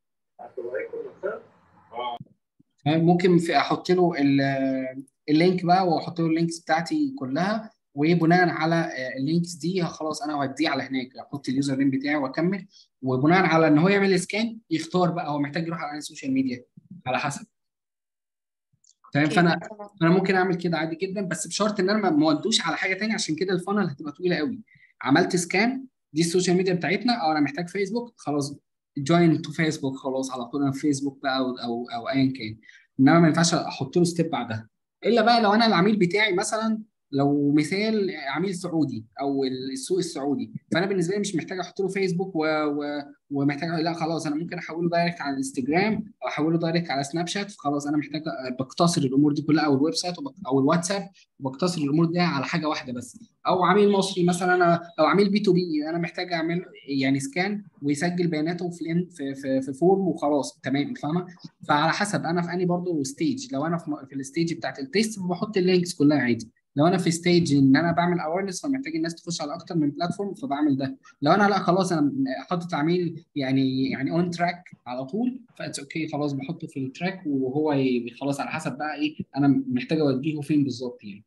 تمام ممكن في احط له ال- اللينك بقى واحط له اللينكس بتاعتي كلها وبناء على آه، اللينكس دي خلاص انا هوديه على هناك احط اليوزر نيم بتاعي واكمل وبناء على ان هو يعمل سكان يختار بقى هو محتاج يروح على السوشيال ميديا على حسب تمام اوكي فانا تمام انا ممكن اعمل كده عادي جدا بس بشرط ان انا ما ما اودوش على حاجه تانية عشان كده الفانل هتبقى طويله قوي عملت سكان دي السوشيال ميديا بتاعتنا او انا محتاج فيسبوك خلاص جوين تو فيسبوك خلاص على طول انا في فيسبوك بقى او او, أو ايا كان انما ما ينفعش احط له ستيب بعدها الا بقى لو انا العميل بتاعي مثلا لو مثال عميل سعودي او السوق السعودي فانا بالنسبه لي مش محتاج احط له فيسبوك و... و... ومحتاج لا خلاص انا ممكن احوله دايركت على الانستجرام او احوله دايركت على سناب شات فخلاص انا محتاج بقتصر الامور دي كلها او الويب سايت وبق- او الواتساب وبقتصر الامور دي على حاجه واحده بس او عميل مصري مثلا انا او عميل بي تو بي انا محتاج اعمل يعني سكان ويسجل بياناته في لين- في في, في فورم وخلاص تمام فاهمه فعلى حسب انا في اني برضه ستيج لو انا في, م- في الستيج بتاعت التيست بحط اللينكس كلها عادي لو انا في ستيج ان انا بعمل اويرنس فمحتاج الناس تخش على اكتر من بلاتفورم فبعمل ده لو انا لا خلاص انا حاطط عميل يعني يعني اون تراك على طول فاتس اوكي خلاص بحطه في التراك وهو ي- خلاص على حسب بقى ايه انا محتاج اوجهه فين بالظبط يعني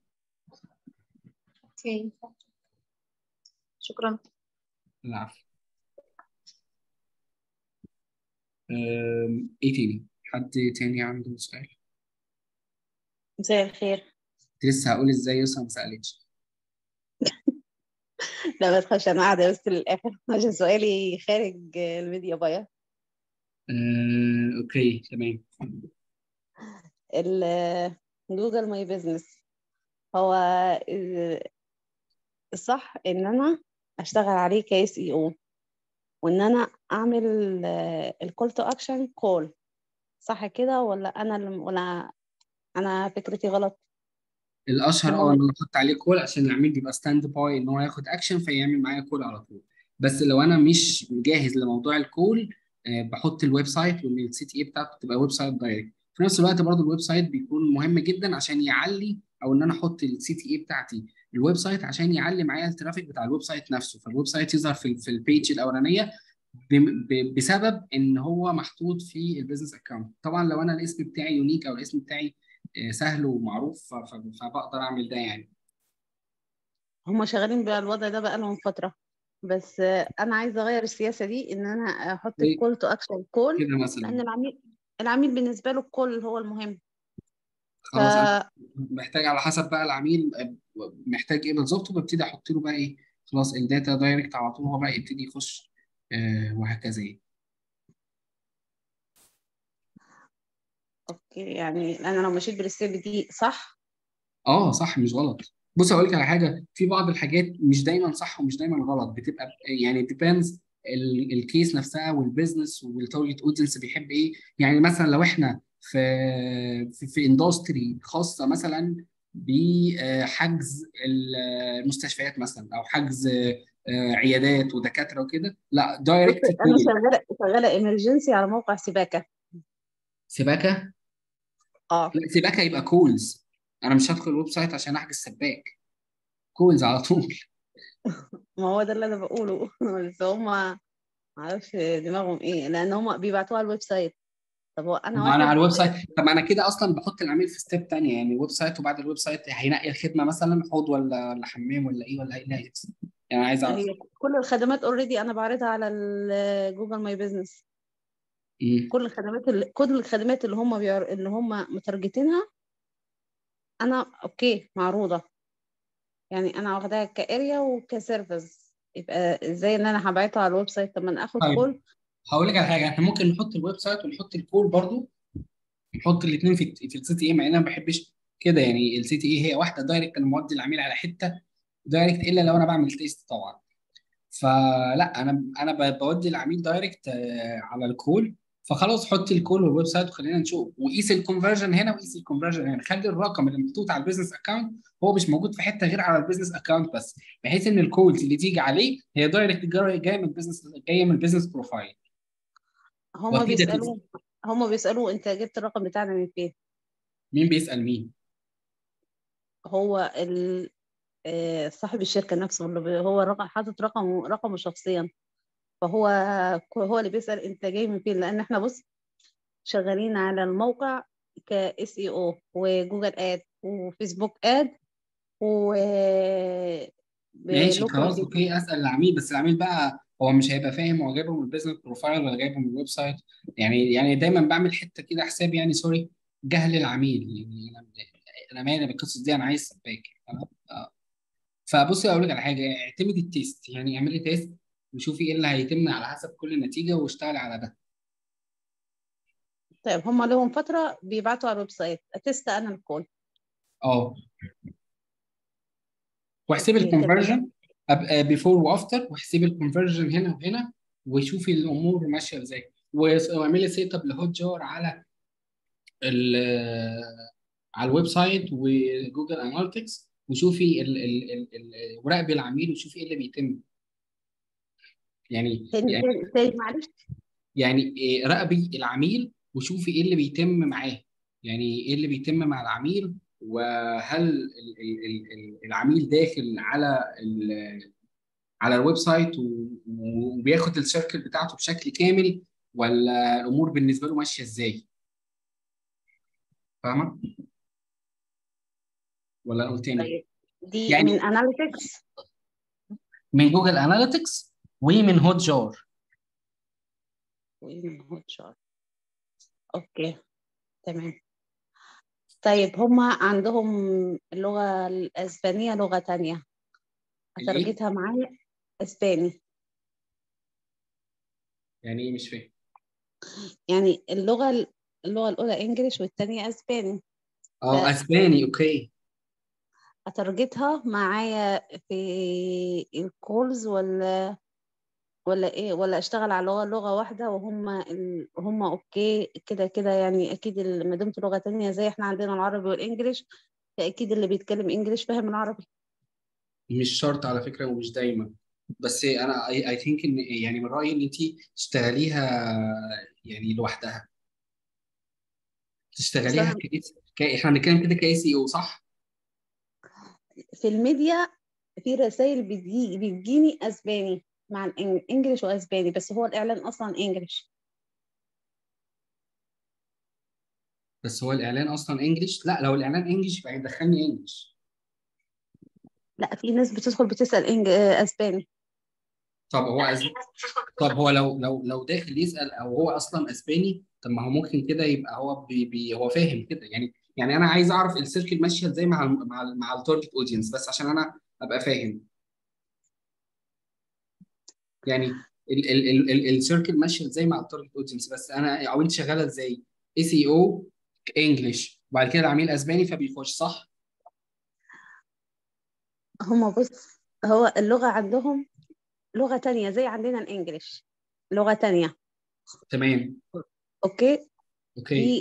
اوكي شكرا العفو أم، ايه تاني حد تاني عنده سؤال مساء الخير كنت لسه هقول ازاي يسرا ما سالتش لا ما تخافش انا قاعده بس للاخر عشان سؤالي خارج الميديا باير آه، اوكي تمام ال- جوجل ماي بيزنس هو ال- الصح ان انا اشتغل عليه كاس اي او وان انا اعمل الكول تو اكشن كول صح كده ولا انا اللي ولا انا فكرتي غلط الاشهر اه هما ان انا احط عليه كول عشان العميل بيبقى ستاند باي ان هو ياخد اكشن فيعمل معايا كول على طول بس لو انا مش جاهز لموضوع الكول آه، بحط الويب سايت وان السي تي اي بتاعته تبقى ويب سايت دايركت في نفس الوقت برضو الويب سايت بيكون مهم جدا عشان يعلي او ان انا احط السي تي اي بتاعتي الويب سايت عشان يعلي معايا الترافيك بتاع الويب سايت نفسه فالويب سايت يظهر في في البيج الاولانيه ب- ب- بسبب ان هو محطوط في البيزنس اكونت طبعا لو انا الاسم بتاعي يونيك او الاسم بتاعي آه، سهل ومعروف ف- ف- فبقدر اعمل ده يعني هما شغالين بالوضع ده بقالهم فترة بس انا عايزة اغير السياسة دي ان انا احط ليه؟ الكول تو اكشن كول كده لان مثلا العميل العميل بالنسبة له الكول هو المهم ف خلاص انا محتاج على حسب بقى العميل آه، محتاج ايه بالظبط وببتدي احط له بقى ايه خلاص الداتا دايركت على طول هو بقى يبتدي يخش آه، وهكذا يعني اوكي يعني انا لو مشيت بالستيب دي صح اه صح مش غلط بص اقول لك على حاجه في بعض الحاجات مش دايما صح ومش دايما غلط بتبقى يعني ديبيندز الكيس نفسها والبيزنس والتارجت اودينس بيحب ايه يعني مثلا لو احنا في في, في اندستري خاصه مثلا بحجز المستشفيات مثلا او حجز آه، عيادات ودكاتره وكده لا بص دايركت انا كول شغالة شغالة ايمرجنسي على موقع سباكة سباكه اه لا سباكه يبقى كولز انا مش هدخل الويب سايت عشان احجز سباك كولز على طول ما هو ده اللي انا بقوله بس هما معرفش دماغهم ايه لان هما بيبعتوها على الويب سايت طب هو انا ما انا على واحد الويب سايت طب ما انا كده اصلا بحط العميل في ستيب تانية يعني الويب سايت وبعد الويب سايت هينقي الخدمه مثلا حوض ولا ولا حمام ولا ايه ولا ايه اللي هيحصل يعني عايز اعرف هي كل الخدمات اوريدي انا بعرضها على ال- جوجل ماي بزنس مم. كل الخدمات اللي كل الخدمات اللي هم بيعر... اللي هم مترجتينها انا اوكي معروضه يعني انا واخداها كاريا وكسيرفيس يبقى ازاي ان انا هبعتها على الويب سايت طب ما انا اخد طيب كل هقول لك على حاجه احنا ممكن نحط الويب سايت ونحط الكول برضو نحط الاثنين في في السي تي اي مع ان انا ما بحبش كده يعني السي تي اي هي واحده دايركت انا مودي العميل على حته دايركت الا لو انا بعمل تيست طبعا فلا انا انا ب- بودي العميل دايركت آه، على الكول فخلاص حط الكول والويب سايت وخلينا نشوف وقيس الكونفرجن هنا وقيس الكونفرجن هنا خلي الرقم اللي محطوط على البيزنس اكونت هو مش موجود في حته غير على البيزنس اكونت بس بحيث ان الكولز اللي تيجي عليه هي دايركت جايه من البيزنس جايه من البيزنس بروفايل هم واكيد هتبقى- بيسالوه هم بيسالوه انت جبت الرقم بتاعنا من فين مين بيسال مين هو ال... آه، صاحب الشركه نفسه اللي بي- هو الرقم حاطط رقمه رقمه شخصيا فهو هو اللي بيسال انت جاي من فين لان احنا بص شغالين على الموقع كاس اي او وجوجل اد وفيسبوك اد و ماشي بلوكال خلاص اوكي اسال العميل بس العميل بقى هو مش هيبقى فاهم هو جايبه من البيزنس بروفايل ولا جايبه من الويب سايت يعني يعني دايما بعمل حته كده حساب يعني سوري جهل العميل يعني انا انا مالي بالقصص دي انا عايز سباك تمام آه. فبصي اقول لك على حاجه اعتمدي التيست يعني اعملي تيست وشوفي ايه اللي هيتم على حسب كل نتيجه واشتغلي على ده طيب هم لهم فترة بيبعتوا على الويب سايت اتست انا الكول اه واحسبي اوكي تمام الكونفرجن بيفور وافتر واحسبي الكونفرجن هنا وهنا وشوفي الامور ماشيه ازاي واعملي سيت اب لهوت جار على ال على الويب سايت وجوجل اناليتكس وشوفي ال ال ال ال وراقبي العميل وشوفي ايه اللي بيتم يعني تاني يعني تاني تاني معلش يعني إيه، راقبي العميل وشوفي ايه اللي بيتم معاه يعني ايه اللي بيتم مع العميل وهل ال- ال- ال- ال- العميل داخل على ال- على الويب سايت و- وبياخد السيركل بتاعته بشكل كامل ولا الامور بالنسبه له ماشيه ازاي فاهمه ولا قلت تاني طيب دي يعني من اناليتكس من جوجل اناليتكس ومن هوت جار ومن هوت شارت اوكي تمام طيب هما عندهم اللغة الأسبانية لغة تانية الايه أترجتها معايا أسباني يعني ايه مش فاهم يعني اللغة اللغة الأولى إنجليش والتانية أسباني اه اسباني اوكي فأترجتها معايا في الكولز ولا ولا إيه ولا أشتغل على لغة لغة واحدة وهم ال... هم أوكي كده كده يعني أكيد ال- ما دمت لغة تانية زي إحنا عندنا العربي والإنجليش فأكيد اللي بيتكلم إنجليش فاهم العربي مش شرط على فكره ومش دايما بس انا اي ثينك ان يعني من رايي ان انت تشتغليها يعني لوحدها تشتغليها أصلا كاس ك... احنا بنتكلم كده كاي سي او صح؟ في الميديا في رسائل بتجي بتجيني اسباني مع الانجليش واسباني بس هو الاعلان اصلا انجليش بس هو الاعلان اصلا انجلش لا لو الاعلان انجلش يبقى هيدخلني انجلش لا في ناس بتدخل بتسال إنج... آه، اسباني طب هو أز... طب هو لو لو لو داخل يسال او هو اصلا اسباني طب ما هو ممكن كده يبقى هو بي... بي... هو فاهم كده يعني يعني انا عايز اعرف السيركل ماشيه ازاي مع ال مع ال مع التارجت اودينس بس عشان انا ابقى فاهم يعني ال ال ال ال السيركل ماشيه ازاي مع التارجت اودينس بس انا او انت شغاله ازاي اي سي او انجلش وبعد كده عميل اسباني فبيخش صح هما بص هو اللغه عندهم لغه تانية زي عندنا الانجليش لغه تانية تمام اوكي اوكي في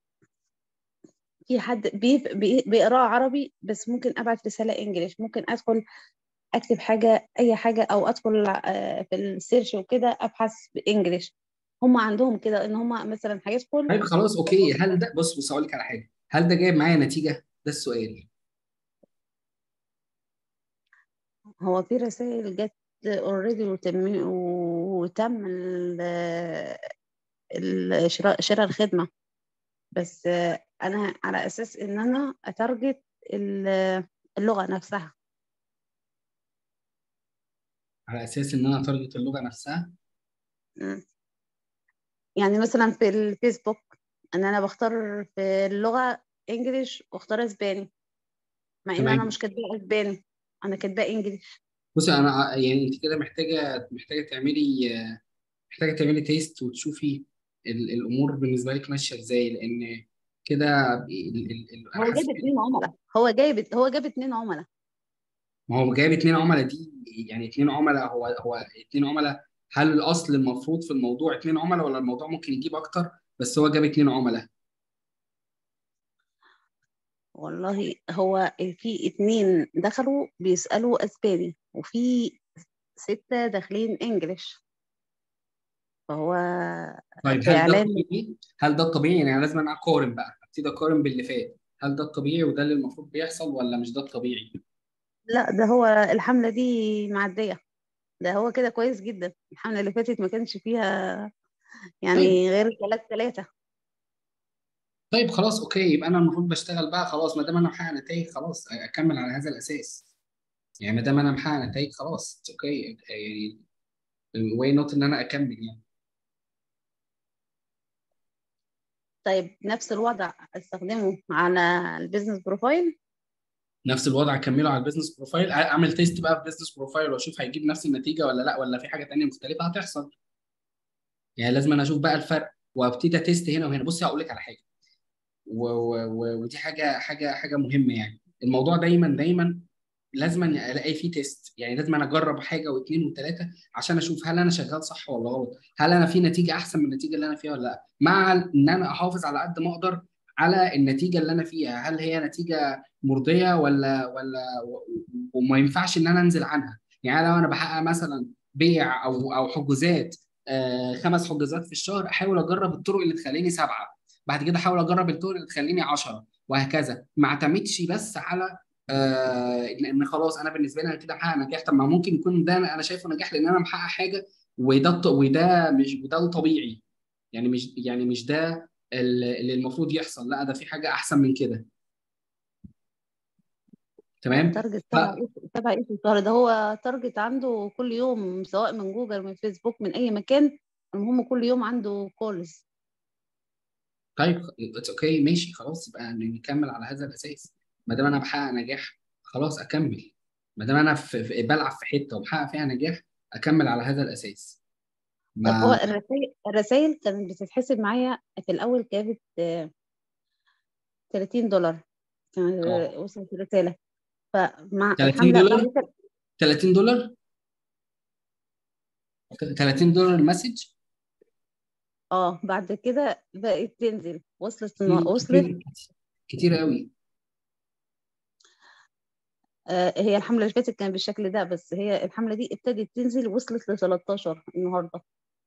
في حد بي... بي... بيقراه عربي بس ممكن ابعت رساله انجليش ممكن ادخل اكتب حاجه اي حاجه او ادخل آه، في السيرش وكده ابحث بانجليش هم عندهم كده ان هم مثلا هيدخل طيب خلاص اوكي هل ده بص بص اقول لك على حاجه هل ده جايب معايا نتيجه ده السؤال هو في رسائل جت اوريدي وتم وتم ال- ال- شراء شراء الخدمه بس آه، انا على اساس ان انا اتارجت ال- اللغه نفسها على اساس ان انا تارجت اللغه نفسها م. يعني مثلا في الفيسبوك ان انا بختار في اللغه انجليش واختار اسباني مع ان انا تمام مش كاتباه اسباني انا كاتباه انجليش بصي انا ع- يعني انت كده محتاجه محتاجه تعملي محتاجه تعملي تيست وتشوفي ال- الامور بالنسبه لك ماشيه ازاي لان كده ال- ال- ال- انا هو حاسس جايب اتنين عملاء هو جايب هو جاب اتنين عملاء ما هو جايب اتنين عملاء دي يعني اتنين عملاء هو هو اتنين عملاء هل الاصل المفروض في الموضوع اتنين عملاء ولا الموضوع ممكن يجيب اكتر بس هو جاب اتنين عملاء والله هو في اتنين دخلوا بيسألوا اسباني وفي ستة داخلين انجليش فهو طيب في هل ده اعلان الطبيعي؟ هل ده الطبيعي؟ يعني أنا لازم أنا اقارن بقى، ابتدي اقارن باللي فات، هل ده الطبيعي وده اللي المفروض بيحصل ولا مش ده الطبيعي؟ لا ده هو الحملة دي معدية ده هو كده كويس جدا الحملة اللي فاتت ما كانش فيها طيب يعني غير ثلاث ثلاثة طيب خلاص اوكي يبقى انا المفروض بشتغل بقى خلاص ما دام انا محقق نتائج خلاص اكمل على هذا الاساس. يعني ما دام انا محقق نتائج خلاص اوكي يعني واي نوت ان انا اكمل يعني. طيب نفس الوضع استخدمه على البيزنس بروفايل نفس الوضع اكمله على البيزنس بروفايل اعمل تيست بقى في بيزنس بروفايل واشوف هيجيب نفس النتيجه ولا لا ولا في حاجه تانيه مختلفه هتحصل. يعني لازم انا اشوف بقى الفرق وابتدي اتست هنا وهنا بصي هقول لك على حاجه و... و... و... ودي حاجه حاجه حاجه مهمه يعني الموضوع دايما دايما لازم أن الاقي فيه تيست يعني لازم انا اجرب حاجه واثنين وثلاثه عشان اشوف هل انا شغال صح ولا غلط هل انا في نتيجه احسن من النتيجه اللي انا فيها ولا لا مع ان انا احافظ على قد ما اقدر على النتيجه اللي انا فيها هل هي نتيجه مرضيه ولا ولا و- وما ينفعش ان انا انزل عنها يعني لو انا بحقق مثلا بيع او او حجوزات آه، خمس حجوزات في الشهر احاول اجرب الطرق اللي تخليني سبعه بعد كده احاول اجرب الطرق اللي تخليني 10 وهكذا ما اعتمدش بس على آه ان إن خلاص انا بالنسبه لي انا كده محقق نجاح طب ما ممكن يكون ده انا شايفه نجاح لان انا محقق حاجه وده الط- وده مش وده الطبيعي يعني مش يعني مش ده ال- اللي المفروض يحصل لا ده في حاجه احسن من كده تمام تارجت ف... تبع إيه- تبع ايه في الشهر ده هو تارجت عنده كل يوم سواء من جوجل من فيسبوك من اي مكان المهم كل يوم عنده كولز طيب اتس اوكي ماشي خلاص يبقى نكمل على هذا الاساس ما دام انا بحقق نجاح خلاص اكمل ما دام انا في في- بلعب في حته وبحقق فيها نجاح اكمل على هذا الاساس طب هو ما الرسائل الرسائل كانت بتتحسب معايا في الأول كانت آه، 30 دولار كان اه وصلت الرسالة فمع 30 الحملة دولار بعد كده 30 دولار 30 دولار المسج اه بعد كده بقت تنزل وصلت النا- كتير وصلت كتير كتير قوي آه هي الحملة اللي فاتت كانت بالشكل ده بس هي الحملة دي ابتدت تنزل وصلت ل 13 النهاردة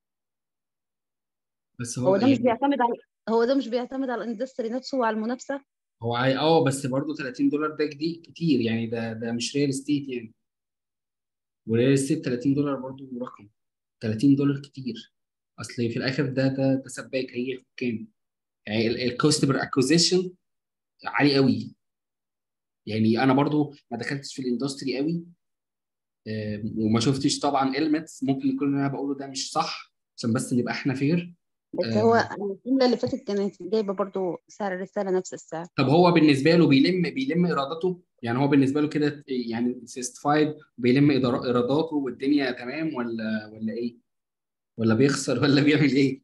بس هو هو ده مش يعني بيعتمد على هو ده مش بيعتمد على الاندستري نفسه وعلى المنافسة هو عاي... اه بس برضه 30 دولار ده جديد كتير يعني ده ده مش ريال استيت يعني وريال استيت 30 دولار برضه رقم 30 دولار كتير اصل في الاخر ده ده ده سباك هيجي كام يعني الكوست بير اكوزيشن عالي قوي يعني انا برضو ما دخلتش في الاندستري قوي آه، وما شفتش طبعا المتس ممكن يكون اللي انا بقوله ده مش صح عشان بس نبقى احنا فير بس هو الجملة اللي فاتت كانت جايبة برضو سعر الرسالة نفس السعر طب هو بالنسبه له بيلم بيلم ايراداته يعني هو بالنسبه له كده يعني سيستفايد بيلم إيرا- ايراداته والدنيا تمام ولا ولا ايه ولا بيخسر ولا بيعمل ايه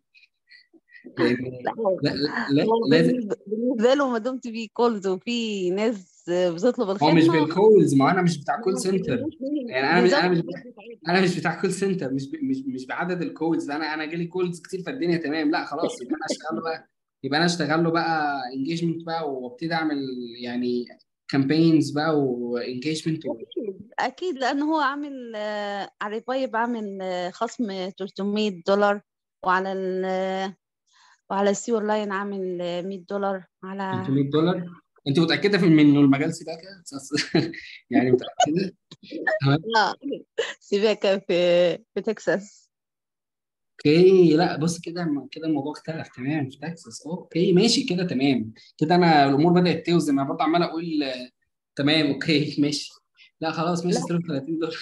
لان لا هو لا لا هو لازم بالنسبة بالنسبة له ما دمت في كولز وفي ناس بتطلب هو مش الخدمة بالكولز ما انا مش بتاع كول ما سنتر بيهموش مين يعني انا مش انا بيزود مش الفلوس بتاعتهم انا مش بتاع كول سنتر مش ب... مش مش بعدد الكولز انا انا جالي كولز كتير فالدنيا تمام لا خلاص يبقى انا اشتغل له بقى يبقى انا اشتغل له بقى انجيجمنت بقى وابتدي اعمل يعني كامبينز بقى وانجيجمنت أكيد أكيد لأن هو عامل آه، على البايب عامل آه، خصم 300 دولار وعلى ال وعلى السيور لاين عامل آه، 100 دولار على 300 دولار انت متاكده في انه المجال سباكه يعني متاكده تمام لا سيباكا في في تكساس اوكي لا بص كده كده الموضوع اختلف تمام في تكساس اوكي ماشي كده تمام كده انا الامور بدات توزن انا برضه عمال اقول آه، تمام اوكي ماشي لا خلاص ماشي لا صرف 30 دولار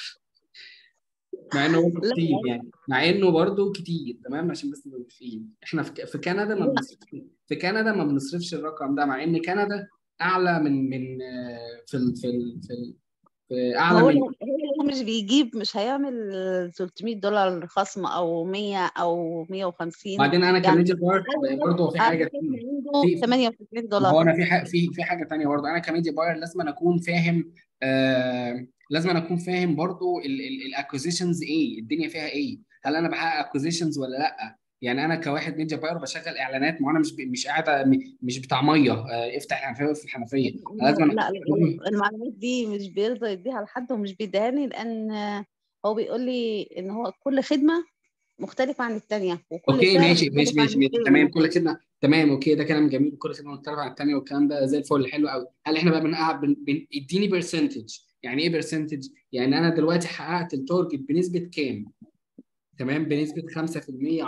مع انه برضه لا كتير يعني مع انه برضه كتير تمام عشان بس نبقى متفقين احنا في في كندا ما لا بنصرفش في كندا ما بنصرفش الرقم ده مع ان كندا اعلى من من آه، في ال في ال في, ال في اعلى هو من لو هو لو مش بيجيب مش هيعمل 300 دولار خصم او 100 او 150 بعدين انا يعني كميديا باير اقل برضه في اقل حاجه خصم تانيه عنده في في 98 ما دولار هو انا في حاجه في في حاجه تانيه برضه انا كميديا باير لازم أنا اكون فاهم آه لازم أنا اكون فاهم برضه الاكوزيشنز ايه الدنيا فيها ايه هل انا بحقق اكوزيشنز ولا لا يعني انا كواحد ميديا باير بشغل اعلانات ما انا مش ب- مش قاعده م- مش بتاع ميه آه افتح الحنفيه واقفل الحنفيه أنا لازم لا لا أكون- لا المعلومات دي مش بيرضى يديها لحد ومش بيديهاني لان هو بيقول لي ان هو كل خدمه مختلفه عن الثانيه وكل اوكي سعر ماشي مختلف ماشي عن ماشي ماشي الثاني تمام كل خدمه تمام اوكي ده كلام جميل كل خدمه مختلفه عن الثانيه والكلام ده زي الفل حلو قوي هل احنا بقى بنقعد بن... بن... اديني برسنتج يعني ايه برسنتج يعني انا دلوقتي حققت التارجت بنسبه كام تمام بنسبه 5% 10% 100%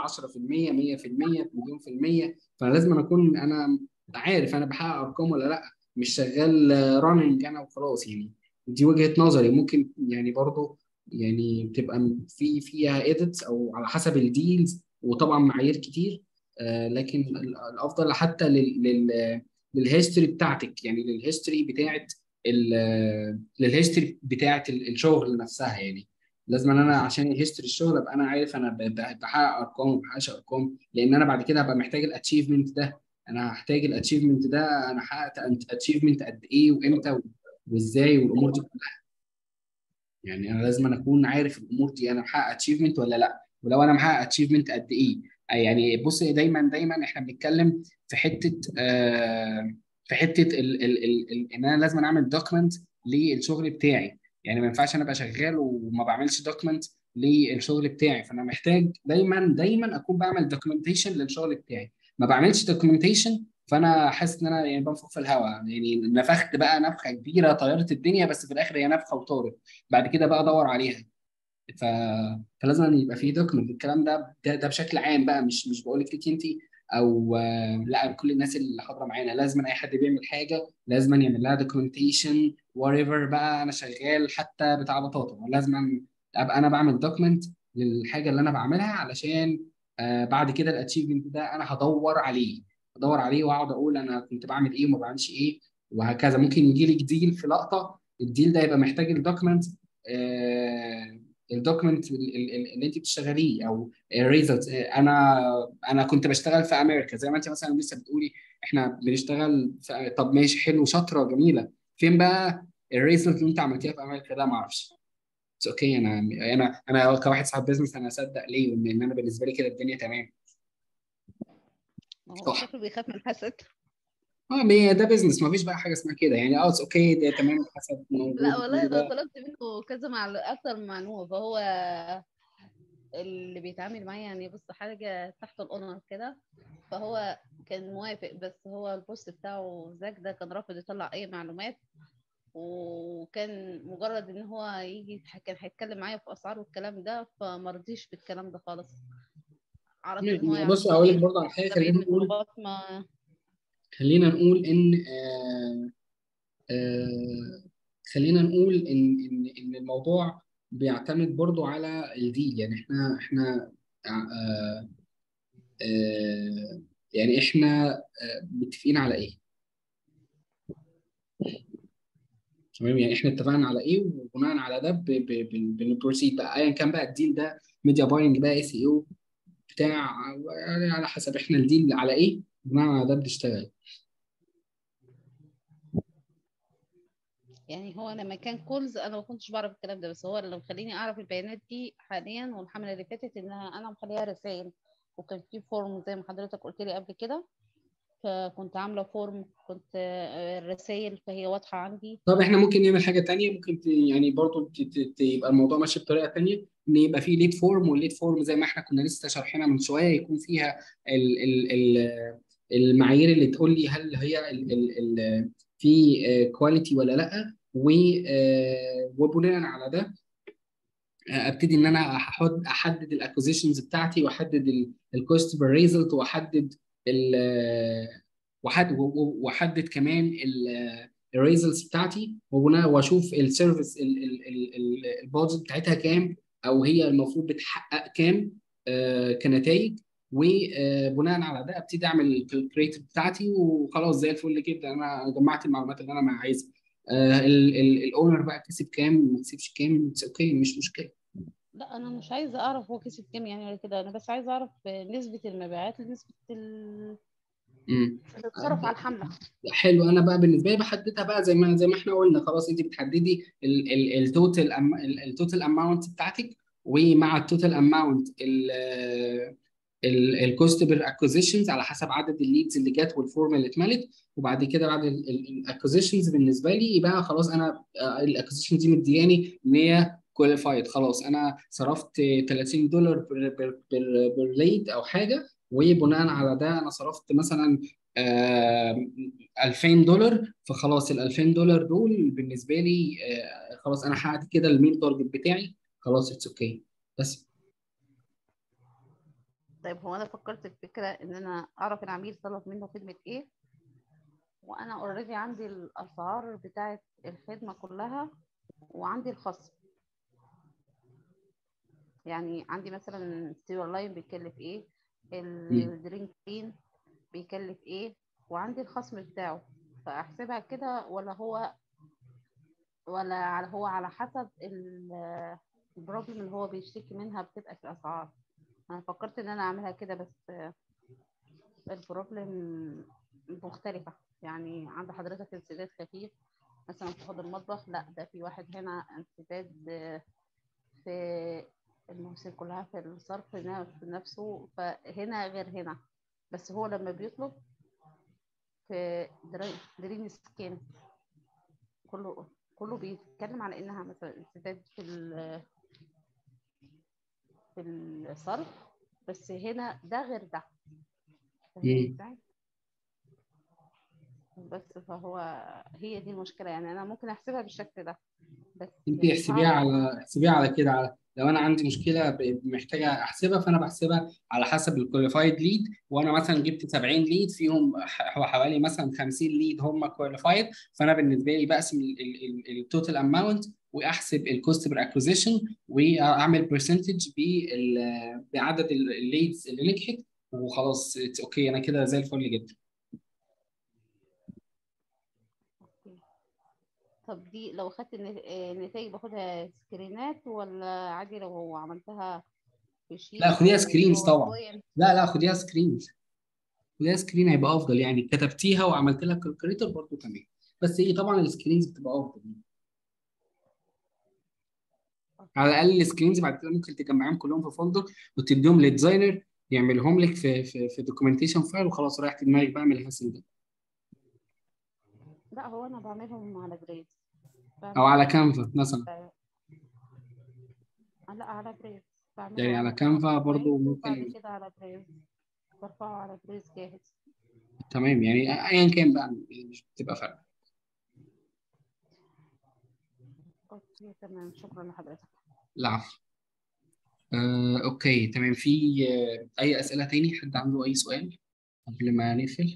مليون في المية فانا لازم أنا اكون انا عارف انا بحقق ارقام ولا لا مش شغال راننج انا وخلاص يعني دي وجهة نظري ممكن يعني برضو يعني بتبقى في فيها ايديتس او على حسب الديلز وطبعا معايير كتير آه لكن ال- الافضل حتى لل لل للهيستوري بتاعتك يعني للهيستوري بتاعت ال- للهيستوري بتاعت ال- الشغل نفسها يعني لازم ان انا عشان الهيستوري الشغل ابقى انا عارف انا ب- ب- بحقق ارقام وما بحققش ارقام لان انا بعد كده هبقى محتاج الاتشيفمنت ده انا هحتاج الاتشيفمنت ده انا حققت اتشيفمنت قد ايه وامتى وازاي والامور دي كلها يعني انا لازم أنا اكون عارف الامور دي انا محقق اتشيفمنت ولا لا ولو انا محقق اتشيفمنت قد ايه يعني بص دايما دايما احنا بنتكلم في حته آه في حته ال ال ال ال ان انا لازم اعمل دوكمنت للشغل بتاعي يعني ما ينفعش انا ابقى شغال وما بعملش دوكمنت للشغل بتاعي فانا محتاج دايما دايما اكون بعمل دوكيومنتيشن للشغل بتاعي ما بعملش دوكيومنتيشن فانا حاسس ان انا يعني بنفخ في الهواء يعني نفخت بقى نفخه كبيره طيرت الدنيا بس في الاخر هي نفخه وطارت بعد كده بقى ادور عليها ف... فلازم أن يبقى فيه دوكمنت الكلام ده ده, ده بشكل عام بقى مش مش بقول لك ليك انت او آه، لا كل الناس اللي حاضره معانا لازم اي حد بيعمل حاجه لازم يعمل لها دوكيومنتيشن وريفر بقى انا شغال حتى بتاع بطاطا لازم ابقى انا بعمل دوكمنت للحاجه اللي انا بعملها علشان آه بعد كده الاتشيفمنت ده انا هدور عليه ادور عليه واقعد اقول انا كنت بعمل ايه وما بعملش ايه وهكذا ممكن يجي لك ديل في لقطه الديل ده يبقى محتاج الدوكيمنت آه الدوكيمنت اللي انت بتشتغليه او الريزلت انا انا كنت بشتغل في امريكا زي ما انت مثلا لسه بتقولي احنا بنشتغل في طب ماشي حلو شاطره جميله فين بقى الريزلت اللي انت عملتيها في امريكا ده ما اعرفش بس اوكي انا انا انا كواحد صاحب بيزنس انا اصدق ليه ان إن انا بالنسبه لي كده الدنيا تمام ما هو صح شكله بيخاف من الحسد اه ما هي ده بيزنس ما فيش بقى حاجه اسمها كده يعني اه اوكي ده تمام الحسد موجود لا والله وكل انا ده طلبت منه كذا معلو... اكتر من معلومه فهو اللي بيتعامل معايا يعني بص حاجه تحت الاونر كده فهو كان موافق بس هو البوست بتاعه زاك ده كان رافض يطلع اي معلومات وكان مجرد ان هو يجي كان هيتكلم معايا في اسعار والكلام ده فمرضيش بالكلام ده خالص عرفت ان هو بص يعرف اقول لك ايه برضه على حاجه مختبرين خلينا نقول الطلبات ما خلينا نقول ان آه آه خلينا نقول ان ان ان الموضوع بيعتمد برضه على الديل يعني احنا احنا آه آه يعني احنا آه متفقين على ايه تمام يعني احنا اتفقنا على ايه وبناء على ده ب- ب- ب- بنبروسيد بقى ايا كان بقى الديل ده ميديا باينج بقى اي سي او بتاع يعني على حسب احنا الديل على ايه بناء على ده بنشتغل يعني هو لما كان كولز انا ما كنتش بعرف الكلام ده بس هو اللي مخليني اعرف البيانات دي حاليا والحمله اللي فاتت انها انا مخليها رسائل وكان في فورم زي ما حضرتك قلت لي قبل كده فكنت عامله فورم كنت آه، الرسائل فهي واضحه عندي طب احنا ممكن نعمل حاجه تانية ممكن ت- يعني برضو ت- ت- ت- يبقى الموضوع ماشي بطريقه تانية ان يبقى في ليد فورم والليد فورم زي ما احنا كنا لسه شارحينها من شويه يكون فيها ال ال ال المعايير اللي تقول لي هل هي ال ال ال في كواليتي ولا لا و آه، وبناء على ده ابتدي ان انا احط احدد الاكوزيشنز بتاعتي واحدد الكوست ريزلت واحدد ال واحدد واحدد كمان الريزلتس بتاعتي وبناء واشوف السيرفيس البادجت بتاعتها كام او هي المفروض بتحقق كام آه، كنتائج وبناء على ده ابتدي اعمل الكالكوليتر بتاعتي وخلاص زي الفل جدا انا جمعت المعلومات اللي انا عايزها الاونر بقى كسب كام ما كسبش كام اوكي مش مشكله لا انا مش عايزه اعرف هو كسب كام يعني ولا كده انا بس عايزه اعرف نسبه المبيعات لنسبه ال- امم اللي اتصرف على الحمله حلو انا بقى بالنسبه لي بحددها بقى زي ما زي ما احنا قلنا خلاص انت بتحددي التوتال التوتال اماونت بتاعتك ومع التوتال اماونت الكوست بير اكوزيشنز على حسب عدد الليدز اللي جت والفورم اللي اتملت وبعد كده بعد الاكوزيشنز بالنسبه لي يبقى خلاص انا الاكوزيشن دي مدياني ان هي كواليفايد خلاص انا صرفت 30 دولار بير ليد او حاجه وبناء على ده انا صرفت مثلا آه 2000 دولار فخلاص ال 2000 دولار دول بالنسبه لي آه خلاص انا حققت كده المين تارجت بتاعي خلاص اتس اوكي okay. بس طيب هو انا فكرت في فكره ان انا اعرف العميل طلب منه خدمه ايه وانا اوريدي عندي الاسعار بتاعه الخدمه كلها وعندي الخصم يعني عندي مثلا ستيور لاين بيكلف ايه الدرينك كلين بيكلف ايه وعندي الخصم بتاعه فاحسبها كده ولا هو ولا على هو على حسب البروبلم اللي هو بيشتكي منها بتبقى في الاسعار انا فكرت ان انا اعملها كده بس البروبلم مختلفة يعني عند حضرتك انسداد خفيف مثلا في حوض المطبخ لا ده في واحد هنا انسداد في المواسير كلها في الصرف نفسه فهنا غير هنا بس هو لما بيطلب في درين سكين كله كله بيتكلم على انها مثلا انسداد في في الصرف بس هنا ده غير ده بس فهو هي دي المشكله يعني انا ممكن احسبها بالشكل ده بس انت احسبيها على احسبيها على كده على لو انا عندي مشكله محتاجه احسبها فانا بحسبها على حسب الكواليفايد ليد وانا مثلا جبت 70 ليد فيهم حوالي مثلا 50 ليد هم كواليفايد فانا بالنسبه لي بقسم التوتال اماونت واحسب الكوست بير اكوزيشن واعمل برسنتج بعدد الليدز اللي نجحت وخلاص اتس اوكي انا كده زي الفل جدا طب دي لو خدت النت- آه، النتائج باخدها سكرينات ولا عادي لو عملتها في شيت لا خديها او سكرينز طبعا باوربوينت لا لا خديها سكرينز خديها سكرين هيبقى افضل يعني كتبتيها وعملت لها كالكوليتر برضه تمام بس ايه طبعا السكرينز بتبقى افضل على الاقل السكرينز بعد كده ممكن تجمعهم كلهم في فولدر وتديهم للديزاينر يعملهم لك في في في دوكيومنتيشن فايل وخلاص رايح دماغك بقى من الهسل ده لا هو انا بعملهم على جريد او على بعمل كانفا مثلا آه، لا على بريز بعمله يعني على على كانفا برضه باوربوينت وبعد ممكن كده على بريز برفعه على بريز جاهز تمام يعني ايا كان بقى مش بتبقى فرق اوكي تمام شكرا لحضرتك العفو آه، اوكي تمام في آه، اي اسئله تاني حد عنده اي سؤال قبل ما نقفل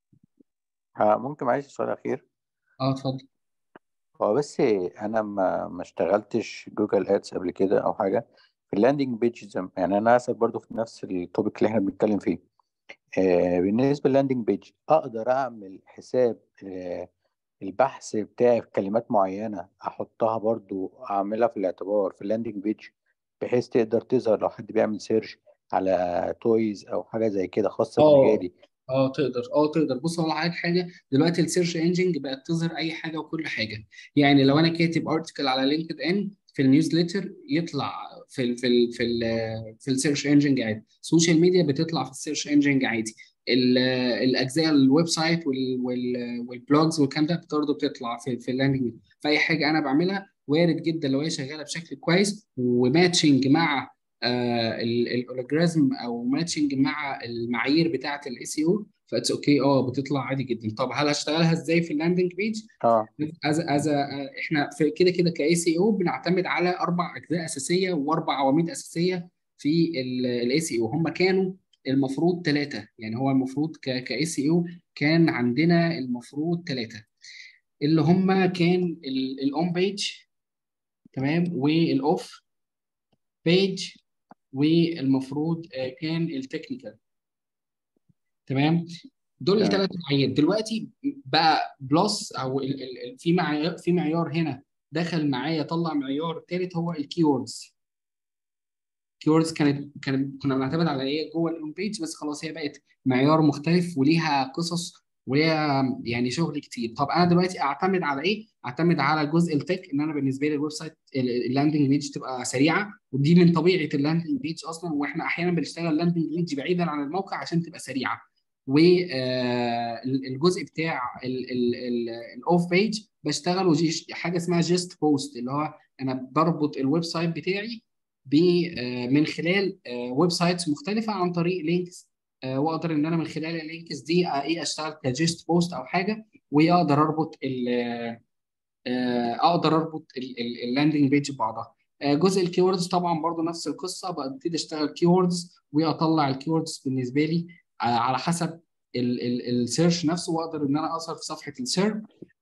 ها، ممكن معلش سؤال أخير اه اتفضل هو بس أنا ما ما اشتغلتش جوجل أدز قبل كده أو حاجة في اللاندنج بيج زم- يعني أنا هسأل برضو في نفس التوبيك اللي احنا بنتكلم فيه آه بالنسبة للاندنج بيج أقدر أعمل حساب آه البحث بتاعي في كلمات معينة أحطها برضو أعملها في الاعتبار في اللاندنج بيج بحيث تقدر تظهر لو حد بيعمل سيرش على تويز أو حاجة زي كده خاصة اه بمجالي اه تقدر اه تقدر بص اقول لحضرتك حاجه دلوقتي السيرش انجن بقت تظهر اي حاجه وكل حاجه يعني لو انا كاتب ارتكل على لينكد ان في النيوزليتر يطلع في ال في ال في ال في السيرش انجن عادي السوشيال ميديا بتطلع في السيرش انجن عادي ال- الاجزاء الويب سايت وال وال والبلوجز والكلام ده برضه بتطلع في في اللاندنج فاي حاجه انا بعملها وارد جدا لو هي شغاله بشكل كويس وماتشنج مع الاولوجرازم او ماتشنج مع المعايير بتاعه الاي سي او فاتس اوكي اه بتطلع عادي جدا طب هل هشتغلها ازاي في اللاندنج بيج اه از از احنا في كده كده كاي سي او بنعتمد على اربع اجزاء اساسيه واربع عواميد اساسيه في الاي سي او هم كانوا المفروض ثلاثه يعني هو المفروض كاي سي او كان عندنا المفروض ثلاثه اللي هم كان الاون بيج تمام والاوف بيج والمفروض آه، كان التكنيكال تمام دول تمام الثلاث معايير دلوقتي بقى بلس او ال ال ال في معيار في معيار هنا دخل معايا طلع معيار ثالث هو الكيوردز كيوردز كانت كانت كنا بنعتمد على ايه جوه الاون بيج بس خلاص هي بقت معيار مختلف وليها قصص وليها يعني شغل كتير طب انا دلوقتي اعتمد على ايه اعتمد على جزء التك ان انا بالنسبه لي الويب سايت ال- اللاندنج بيج تبقى سريعه ودي من طبيعه اللاندنج بيج اصلا واحنا احيانا بنشتغل لاندنج بيج بعيدا عن الموقع عشان تبقى سريعه والجزء بتاع الاوف بيج بشتغل وجي حاجه اسمها جيست بوست اللي هو انا بربط الويب سايت بتاعي ب آه، من خلال ويب سايتس مختلفه عن طريق لينكس واقدر ان انا من خلال اللينكس دي آه، ايه اشتغل كجيست بوست او حاجه واقدر اربط ال آه، اقدر اربط اللاندنج بيج ببعضها آه، جزء الكيوردز طبعا برضو نفس القصه ببتدي اشتغل كيوردز واطلع الكيوردز بالنسبه لي آه، على حسب السيرش نفسه واقدر ان انا اظهر في صفحه السيرش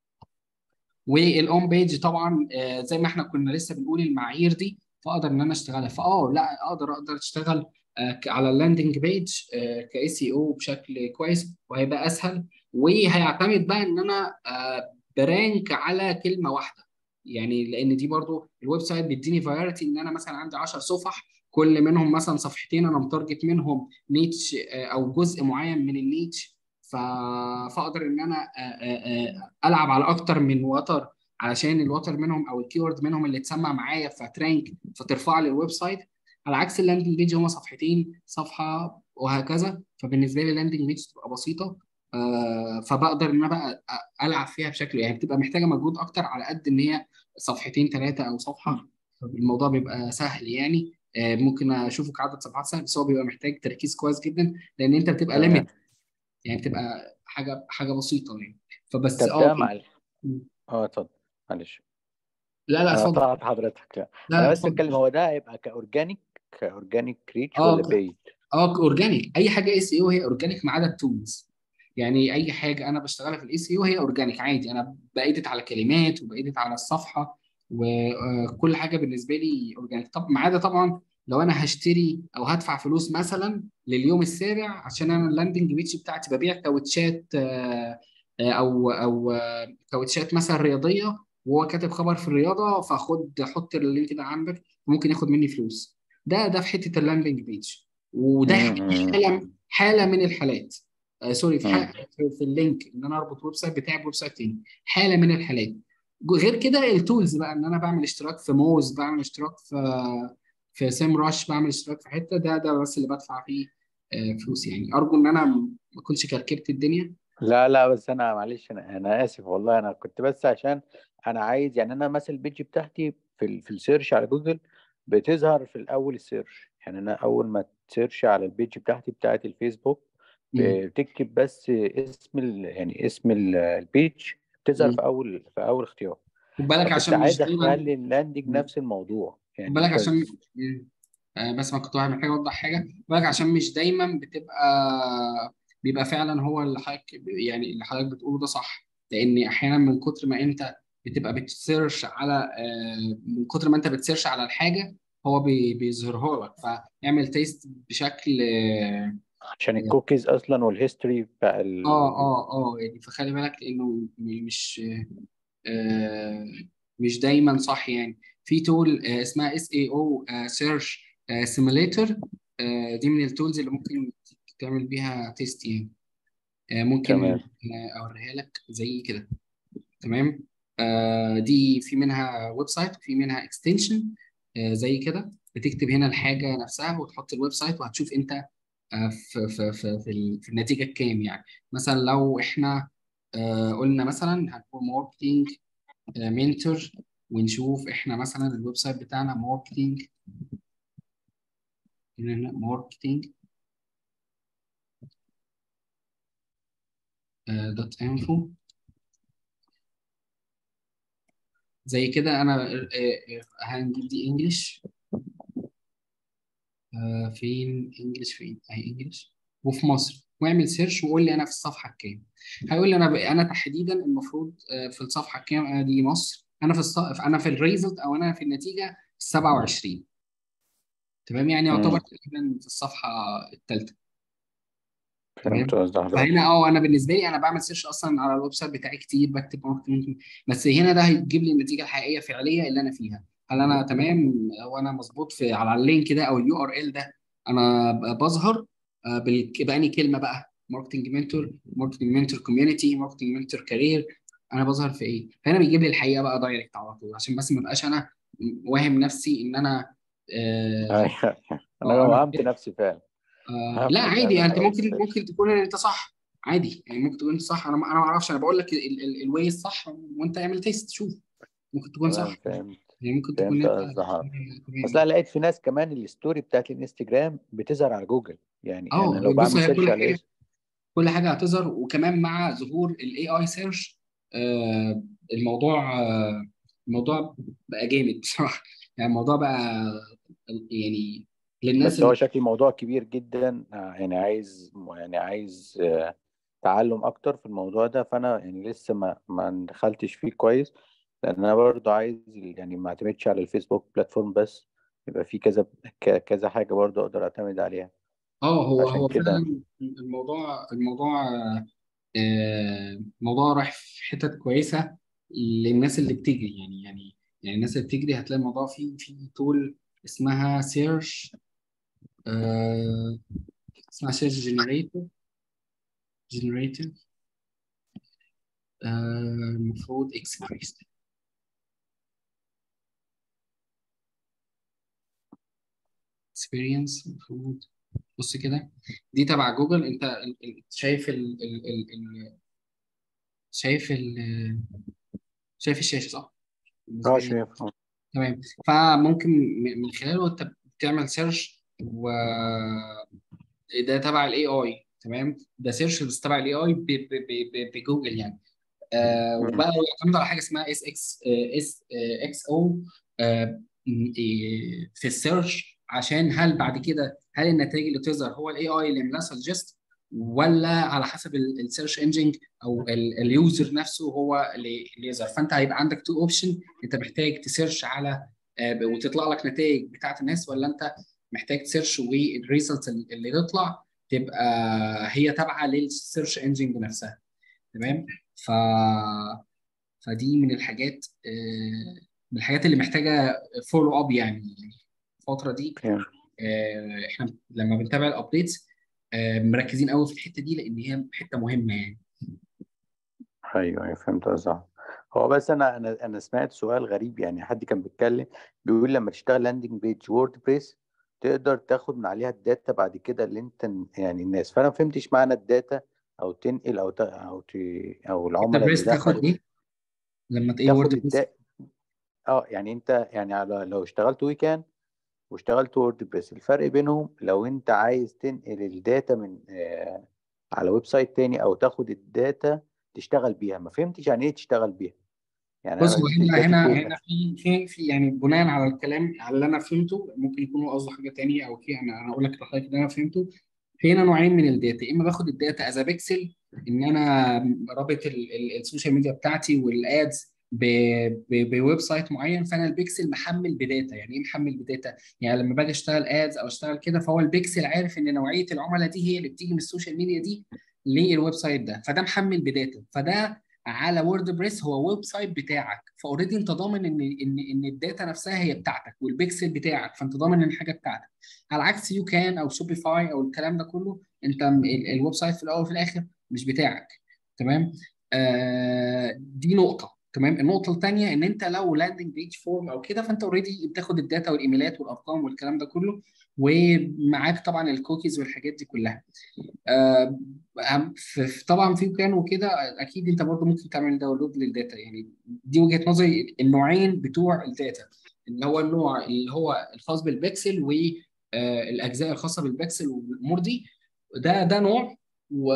والاون بيج طبعا آه، زي ما احنا كنا لسه بنقول المعايير دي فاقدر ان انا اشتغلها فاه لا اقدر اقدر اشتغل آه، ك- على اللاندنج بيج كاي سي او بشكل كويس وهيبقى اسهل وهيعتمد بقى ان انا آه، برانك على كلمه واحده يعني لان دي برضو الويب سايت بيديني فرايتي ان انا مثلا عندي 10 صفح كل منهم مثلا صفحتين انا متارجت منهم نيتش آه، او جزء معين من النيتش ف... فاقدر ان انا آه، آه، آه، العب على اكتر من وتر علشان الوتر منهم او الكيورد منهم اللي تسمع معايا فترانك فترفع لي الويب سايت على عكس اللاندنج بيج هما صفحتين صفحه وهكذا فبالنسبه لي اللاندنج بيج تبقى بسيطه آه، فبقدر ان انا بقى أ- العب فيها بشكل يعني بتبقى محتاجه مجهود اكتر على قد ان هي صفحتين ثلاثه او صفحه الموضوع بيبقى سهل يعني آه، ممكن اشوفك عدد صفحات سهل بس هو بيبقى محتاج تركيز كويس جدا لان انت بتبقى تمام ليميت يعني بتبقى حاجه حاجه بسيطه يعني فبس طب اه ده بي- مع ال- اه اتفضل معلش لا لا انا اتفضل قطعت حضرتك لا لا انا لا بس اتفضل بتكلم هو ده هيبقى كاورجانيك كاورجانيك ريتش اه ولا بيد اه اورجانيك اي حاجه اي سي او هي اورجانيك ما عدا التولز يعني اي حاجه انا بشتغلها في الاي سي او هي اورجانيك عادي انا بايدت على كلمات وبايدت على الصفحه وكل حاجه بالنسبه لي اورجانيك طب ما عدا طبعا لو انا هشتري او هدفع فلوس مثلا لليوم السابع عشان انا اللاندنج بيتش بتاعتي ببيع كاوتشات آه، آه، او او آه، كاوتشات مثلا رياضيه وهو كاتب خبر في الرياضه فخد حط اللينك ده عندك ممكن ياخد مني فلوس ده ده في حته اللاندنج بيج وده حاله حاله من الحالات آه سوري في, حالة في في اللينك ان انا اربط ويب سايت بتاعي بويب سايت تاني حاله من الحالات غير كده التولز بقى ان انا بعمل اشتراك في موز بعمل اشتراك في في سيم راش بعمل اشتراك في حته ده ده بس اللي بدفع فيه آه، فلوس يعني ارجو ان انا ما اكونش كركبت الدنيا لا لا بس انا معلش انا انا اسف والله انا كنت بس عشان انا عايز يعني انا مثلا البيج بتاعتي في ال في السيرش على جوجل بتظهر في الاول السيرش يعني انا اول ما تسيرش على البيج بتاعتي بتاعت الفيسبوك مم. بتكتب بس اسم ال يعني اسم ال- البيج بتظهر مم. في اول في اول اختيار خد بالك فكنت عشان مش عايز دايما اخلي اللاندنج مم. نفس الموضوع خد يعني بالك انت عشان مم. آه، بس ما كنت واحد محتاج اوضح حاجه خد بالك عشان مش دايما بتبقى بيبقى فعلا هو اللي حضرتك يعني اللي حضرتك بتقوله ده صح لان احيانا من كتر ما انت بتبقى بتسيرش على آه، من كتر ما انت بتسيرش على الحاجه هو بي- بيظهرها لك فاعمل تيست بشكل اه عشان الكوكيز اصلا والهيستوري بتاع ال... اه اه آه، يعني فخلي بالك لانه م- مش آه، مش دايما صح يعني في تول آه، اسمها اس اي او سيرش سيميليتور دي من التولز اللي ممكن تعمل بيها تيست يعني آه، ممكن تمام آه، اوريها لك زي كده تمام آه، دي في منها ويب سايت وفي منها اكستنشن زي كده بتكتب هنا الحاجه نفسها وتحط الويب سايت وهتشوف انت آه، في في في في, ال- في النتيجه الكام يعني مثلا لو احنا آه، قلنا مثلا هنقول ماركتنج منتور ونشوف احنا مثلا الويب سايت بتاعنا ماركتنج هنا ماركتنج دوت انفو زي كده انا آه، آه، هنجيب دي انجلش فين انجلش فين اهي انجلش وفي مصر واعمل سيرش وقول لي انا في الصفحه الكام هيقول لي انا ب... انا تحديدا المفروض آه، في الصفحه الكام انا دي مصر انا في الصف انا في الريزلت او انا في النتيجه 27 تمام يعني يعتبر مم. تقريبا في الصفحه الثالثه تمام فهمت قصدي حضرتك فهنا اه انا بالنسبه لي انا بعمل سيرش اصلا على الويب سايت بتاعي كتير بكتب ماركتنج بس هنا ده هيجيب لي النتيجه الحقيقيه فعليا اللي انا فيها هل انا تمام وانا مظبوط في على اللينك ده او اليو ار ال ده انا ب- بظهر آه، بال- بأني كلمه بقى ماركتنج منتور ماركتنج منتور كوميونتي ماركتنج منتور كارير انا بظهر في ايه فهنا بيجيب لي الحقيقه بقى دايركت على طول عشان بس ما بقاش انا واهم نفسي ان انا اه ايوه انا آه، انا وهمت نفسي فعلا آه لا وهمت ان عادي انا انت خلاص ممكن ممكن تكون انت صح عادي يعني ممكن تكون انت صح انا ما انا ما اعرفش انا بقول لك ال- ال- الواي الصح وانت اعمل تيست شوف ممكن تكون تمام صح فهمت يعني ممكن تكون فهمت انت قصدي حضرتك تمام اصل انا لقيت في ناس كمان الستوري بتاعت الانستجرام بتظهر على جوجل يعني اه انا لو بص بعمل هي سيرش كل على حاجه اسم كل حاجه هتظهر وكمان مع ظهور الاي اي سيرش الموضوع آه الموضوع بقى جامد بصراحه يعني الموضوع بقى يعني للناس بس هو اللي شكل الموضوع كبير جدا آه، يعني عايز يعني عايز آه، تعلم اكتر في الموضوع ده فانا يعني لسه ما ما دخلتش فيه كويس لان انا برضو عايز يعني ما اعتمدش على الفيسبوك بلاتفورم بس يبقى في كذا ك- كذا حاجة برضو اقدر اعتمد عليها اه هو عشان هو كده فعلا الموضوع الموضوع آه، الموضوع رايح في حتت كويسه للناس اللي بتجري يعني يعني يعني الناس اللي بتجري هتلاقي الموضوع فيه في تول اسمها سيرش آه اسمها سيرش جنريتور جنريتور المفروض اكسبريس اكسبيرينس المفروض بص كده دي تبع جوجل انت ال- ال- شايف ال ال ال ال شايف ال شايف الشاشه صح؟ بالنسبه اه لي شايف آه. تمام فممكن م- من خلاله انت بتعمل سيرش و ده تبع الاي اي تمام ده سيرش بس تبع الاي اي بجوجل يعني آه مم. وبقى يعتمد على حاجه اسمها اس اكس اس اكس او في السيرش عشان هل بعد كده هل النتائج اللي تظهر هو الاي اي اللي عملها سجست ولا على حسب السيرش انجن او اليوزر نفسه هو اللي اللي يظهر فانت هيبقى عندك تو اوبشن انت محتاج تسيرش على آه، وتطلع لك نتائج بتاعت الناس ولا انت محتاج تسيرش والريزلت اللي تطلع تبقى هي تابعه للسيرش انجن نفسها تمام ف فدي من الحاجات آه، من الحاجات اللي محتاجه فولو اب يعني الفتره دي فهمت آه، احنا لما بنتابع الابديتس مركزين قوي في الحته دي لان هي حته مهمه يعني ايوه ايوه فهمت قصدك هو بس انا انا انا سمعت سؤال غريب يعني حد كان بيتكلم بيقول لما تشتغل لاندنج بيج وورد بريس تقدر تاخد من عليها الداتا بعد كده اللي انت يعني الناس فانا ما فهمتش معنى الداتا او تنقل او ت... او ت... او وورد العملاء اللي بريس تاخد دخلوا ايه لما ايه تاخد وورد بريس الدا اه يعني انت يعني على لو اشتغلت ويكان واشتغلت وورد بريس الفرق بينهم لو انت عايز تنقل الداتا من آه على ويب سايت تاني او تاخد الداتا تشتغل بيها ما فهمتش يعني ايه تشتغل بيها يعني بص انا هو مش هنا داتي هنا فين هنا في في في يعني بناء على الكلام على اللي انا فهمته ممكن يكون هو قصده حاجه تانية او في انا انا اقول لك لحضرتك اللي انا فهمته في هنا نوعين من الداتا يا اما باخد الداتا از بيكسل ان انا رابط ال- ال- السوشيال ميديا بتاعتي والادز ب- ب- بويب سايت معين فانا البيكسل محمل بداتا يعني ايه محمل بداتا يعني لما باجي اشتغل ادز او اشتغل كده فهو البيكسل عارف ان نوعيه العملاء دي هي اللي بتيجي من السوشيال ميديا دي للويب سايت ده فده محمل بداتا فده على وورد بريس هو ويب سايت بتاعك فاوريدي انت ضامن ان ان ان الداتا نفسها هي بتاعتك والبيكسل بتاعك فانت ضامن ان الحاجه بتاعتك على عكس يو كان او شوبيفاي او الكلام ده كله انت م- ال- الويب سايت في الاول وفي الاخر مش بتاعك تمام آه دي نقطه تمام النقطه الثانيه ان انت لو لاندنج بيج فورم او كده فانت اوريدي بتاخد الداتا والايميلات والارقام والكلام ده كله ومعاك طبعا الكوكيز والحاجات دي كلها آه، أهم- في في- طبعا في كان وكده اكيد انت برضه ممكن تعمل داونلود للداتا يعني دي وجهة نظري النوعين بتوع الداتا اللي هو النوع اللي هو الخاص بالبكسل والاجزاء الخاصه بالبكسل والامور دي ده ده نوع و...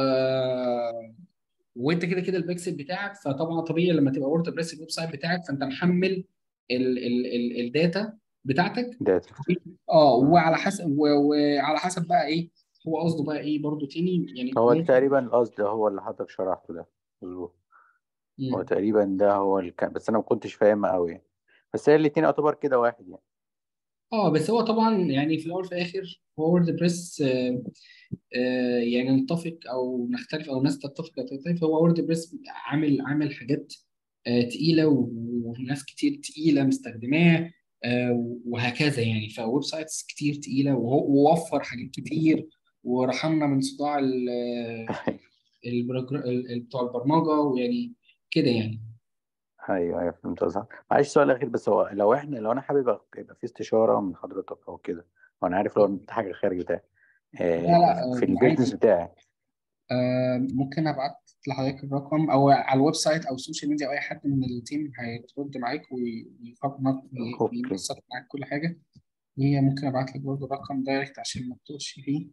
وانت كده كده البكسل بتاعك فطبعا طبيعي لما تبقى وورد بريس الويب سايت بتاعك فانت محمل ال... ال... ال... الداتا بتاعتك داتا اه مم. وعلى حسب و... وعلى حسب بقى ايه هو قصده بقى ايه برضو تاني يعني هو ممكن تقريبا القصد هو اللي حضرتك شرحته ده مظبوط هو مم. تقريبا ده هو اللي كان بس انا ما كنتش فاهمها قوي يعني بس هي الاتنين يعتبر كده واحد يعني اه بس هو طبعا يعني في الاول وفي الاخر هو وورد بريس آه آه يعني نتفق او نختلف او الناس تتفق او تختلف هو وورد بريس عامل عامل حاجات آه تقيله و- وناس كتير تقيله مستخدماه آه وهكذا يعني فويب سايتس كتير تقيله وهو ووفر حاجات كتير ورحمنا من صداع ال- البروجر- ال- ال- بتوع البرمجه ويعني كده يعني ايوه ايوه فهمت قصدك معلش سؤال اخير بس هو لو احنا لو انا حابب أ- يبقى في استشاره من حضرتك او كده وانا عارف لو انت حاجه خارج بتاعي لا لا آه، آه، في البيزنس عادي بتاعي آه، ممكن ابعت لحضرتك الرقم او على الويب سايت او السوشيال ميديا او اي حد من التيم هيرد معاك وي- ويخبط اوكي وينسق معاك كل حاجه هي ممكن ابعت لك برضه الرقم دايركت عشان ما تتوهش فيه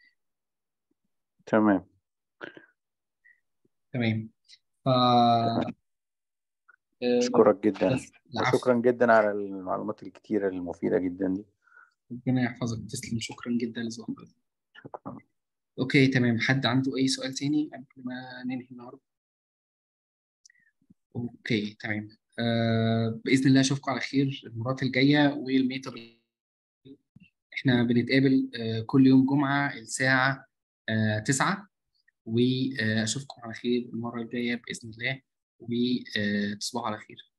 تمام تمام ف تمام آه، اشكرك جدا بس العفو وشكرا جدا على المعلومات الكتيره المفيده جدا دي ربنا يحفظك تسلم شكرا جدا لذوقك شكرا اوكي تمام حد عنده اي سؤال تاني قبل ما ننهي النهارده اوكي تمام آه باذن الله اشوفكم على خير المرات الجايه والميت اب احنا بنتقابل آه كل يوم جمعه الساعه آه 9 واشوفكم على خير المره الجايه باذن الله وتصبحوا على خير